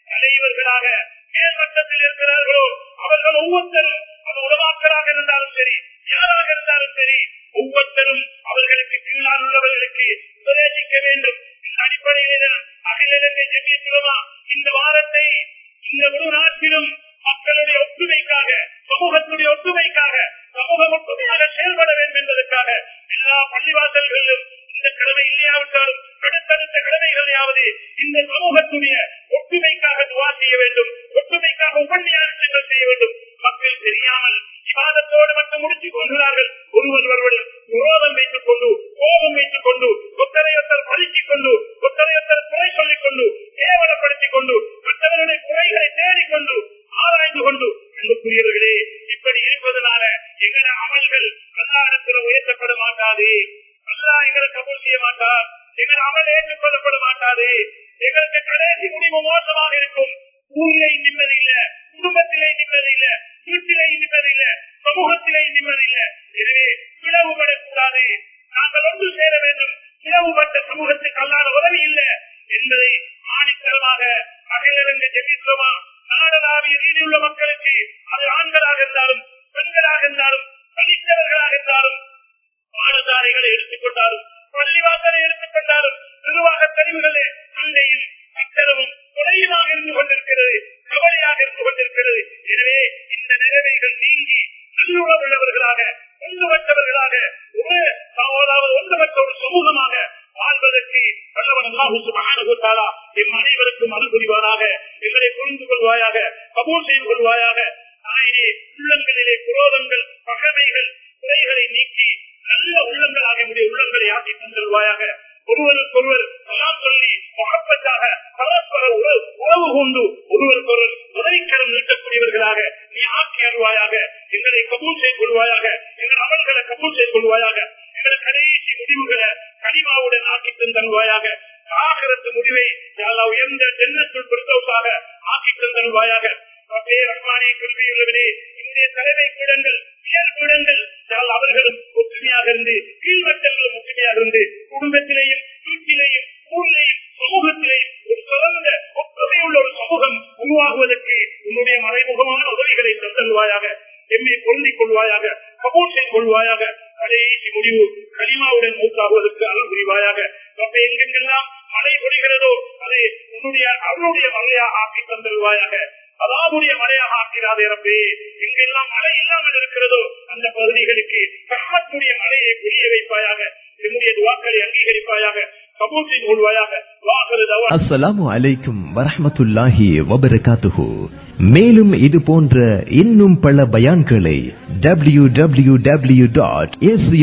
S1: தலைவர்களாக மேல்மட்டத்தில் இருக்கிறார்களோ அவர்கள் ஒவ்வொருத்தரும் அது உடமாக்களாக இருந்தாலும் சரி யாராக இருந்தாலும் சரி ஒவ்வொருத்தரும் அவர்களுக்கு கீழால் உள்ளவர்களுக்கு உபதேசிக்க வேண்டும் இந்த அடிப்படையில் அகிலங்கை ஜெமியத்துலமா இந்த வாரத்தை இந்த ஒரு நாட்டிலும் மக்களுடைய ஒற்றுமைக்காக சமூகத்துடைய ஒற்றுமைக்காக சமூகம் ஒற்றுமையாக செயல்பட வேண்டும் என்பதற்காக எல்லா பள்ளிவாசல்களிலும் இந்த கிழமை இல்லையாவிட்டாலும் அடுத்தடுத்த கிழமைகளையாவது இந்த சமூகத்துடைய ஒற்றுமைக்காக துவா செய்ய வேண்டும் ஒற்றுமைக்காக உபன்யாசங்கள் செய்ய வேண்டும் மக்கள் தெரியாமல் விவாதத்தோடு மட்டும் முடித்துக் கொள்கிறார்கள் ஒருவர் ஒருவரில் விரோதம் வைத்துக் கொண்டு கோபம் வைத்துக் கொண்டு ஒத்தரையொத்தர் பதுக்கிக் கொண்டு ஒத்தரையொத்தர் குறை சொல்லிக் கொண்டு கேவலப்படுத்திக் கொண்டு மற்றவர்களுடைய குறைகளை தேடிக்கொண்டு ஆராய்ந்து கொண்டு அன்புக்குரியவர்களே இப்படி இருப்பதனால எங்கட அமல்கள் எல்லாரிடத்தில் உயர்த்தப்பட மாட்டாது அல்லா எங்களை கபூல் செய்ய மாட்டார் எங்கள் அமல் ஏற்றுக்கொள்ளப்பட மாட்டாது எங்களுக்கு கடைசி முடிவு மோசமாக இருக்கும் ஊரிலே நிம்மதி இல்ல குடும்பத்திலே நிம்மதி இல்ல வீட்டிலே நிம்மதி இல்ல சமூகத்திலே நிம்மதி இல்ல எனவே பிளவுபடக்கூடாது நாங்கள் ஒன்று சேர வேண்டும் பிளவுபட்ட சமூகத்துக்கு அல்லாத உதவி இல்லை என்பதை ஆணித்தரமாக அகிலரங்க ஜெமிசுவமா நாடளாவிய ரீதியுள்ள மக்களுக்கு அது ஆண்களாக இருந்தாலும் பெண்களாக இருந்தாலும் படித்தவர்களாக இருந்தாலும் பாடசாலைகளை எடுத்துக்கொண்டாலும் பள்ளிவாசலை எடுத்துக்கொண்டாலும் நிர்வாக தெரிவுகளே சந்தையில் அச்சரவும் குறையுமாக இருந்து கொண்டிருக்கிறது கவலையாக இருந்து கொண்டிருக்கிறது எனவே இந்த நிலைமைகள் நீங்கி நல்லுறவுள்ளவர்களாக ஒன்றுபட்டவர்களாக ஒரு அதாவது ஒன்றுபட்ட ஒரு சமூகமாக வாழ்வதற்கு வல்லவன் அல்லாஹு சுப்ஹானஹு தஆலா எம் அனைவருக்கும் அனுபவிவாராக எங்களை புரிந்து கொள்வாயாக கபூல் செய்து கொள்வாயாக நாயனே உள்ளங்களிலே குரோதங்கள் பகைமைகள் குறைகளை நீக்கி நல்ல உள்ளங்களாக என்னுடைய உள்ளங்களை ஆக்கி தந்தருவாயாக ஒருவருக்கொருவர் எல்லாம் சொல்லி மகப்பட்டாக பரஸ்பர உறவு உறவு கொண்டு ஒருவருக்கொருவர் உதவிக்கரம் நீட்டக்கூடியவர்களாக நீ ஆக்கி அருவாயாக எங்களை கபூல் செய்து கொள்வாயாக எங்கள் அமல்களை கபூல் செய்து கொள்வாயாக எங்கள் கடைசி முடிவுகளை கனிமாவுடன் ஆக்கி தந்தருவாயாக ஆகிரத்து முடிவை எல்லா உயர்ந்த ஜென்னத்துள் பிரசவசாக ஆக்கி தந்தருவாயாக ரப்பே ரஹ்மானே கிருபையுள்ளவனே இன்றைய தலைமை பீடங்கள் உயர் பீடங்கள் யாழ் அவர்களும் ஒற்றுமையாக இருந்து கீழ்மட்டங்களும் ஒற்றுமையாக இருந்து குடும்பத்திலேயும் வீட்டிலேயும் ஊரிலேயும் சமூகத்திலேயும் ஒரு சிறந்த ஒற்றுமையுள்ள ஒரு சமூகம் உருவாகுவதற்கு உன்னுடைய மறைமுகமான உதவிகளை தந்தல்வாயாக எம்மை பொருந்திக் கொள்வாயாக கபூல் செய்து கொள்வாயாக கடைசி முடிவு கனிமாவுடன் மூத்தாகுவதற்கு அருள் புரிவாயாக அப்ப எங்கெங்கெல்லாம் மழை பொழிகிறதோ அதை உன்னுடைய அருளுடைய மழையாக ஆக்கி தந்தல்வாயாக அதாவுடைய மழையாக ஆக்கிறாதே ரப்பே எங்கெல்லாம் மழை இல்லாமல் இருக்கிறதோ அந்த பகுதிகளுக்கு ரஹ்மத்துடைய மழையை புரிய வைப்பாயாக என்னுடைய துவாக்களை அங்கீகரிப்பாயாக கபூல் செய்து கொள்வாயாக வாகரு தவா
S2: அஸ்ஸலாமு அலைக்கும் வரஹ்மத்துல்லாஹி வபரகாத்துஹு மேலும் இது போன்ற இன்னும் பல பயான்களை W W W dot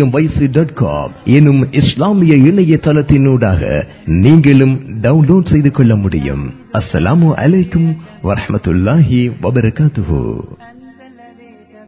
S2: dot com எனும் இஸ்லாமிய இணையதளத்தினூடாக நீங்களும் டவுன்லோட் செய்து கொள்ள முடியும் அஸ்ஸலாமு அலைக்கும் வரஹ்மத்துல்லாஹி வபரகாத்துஹு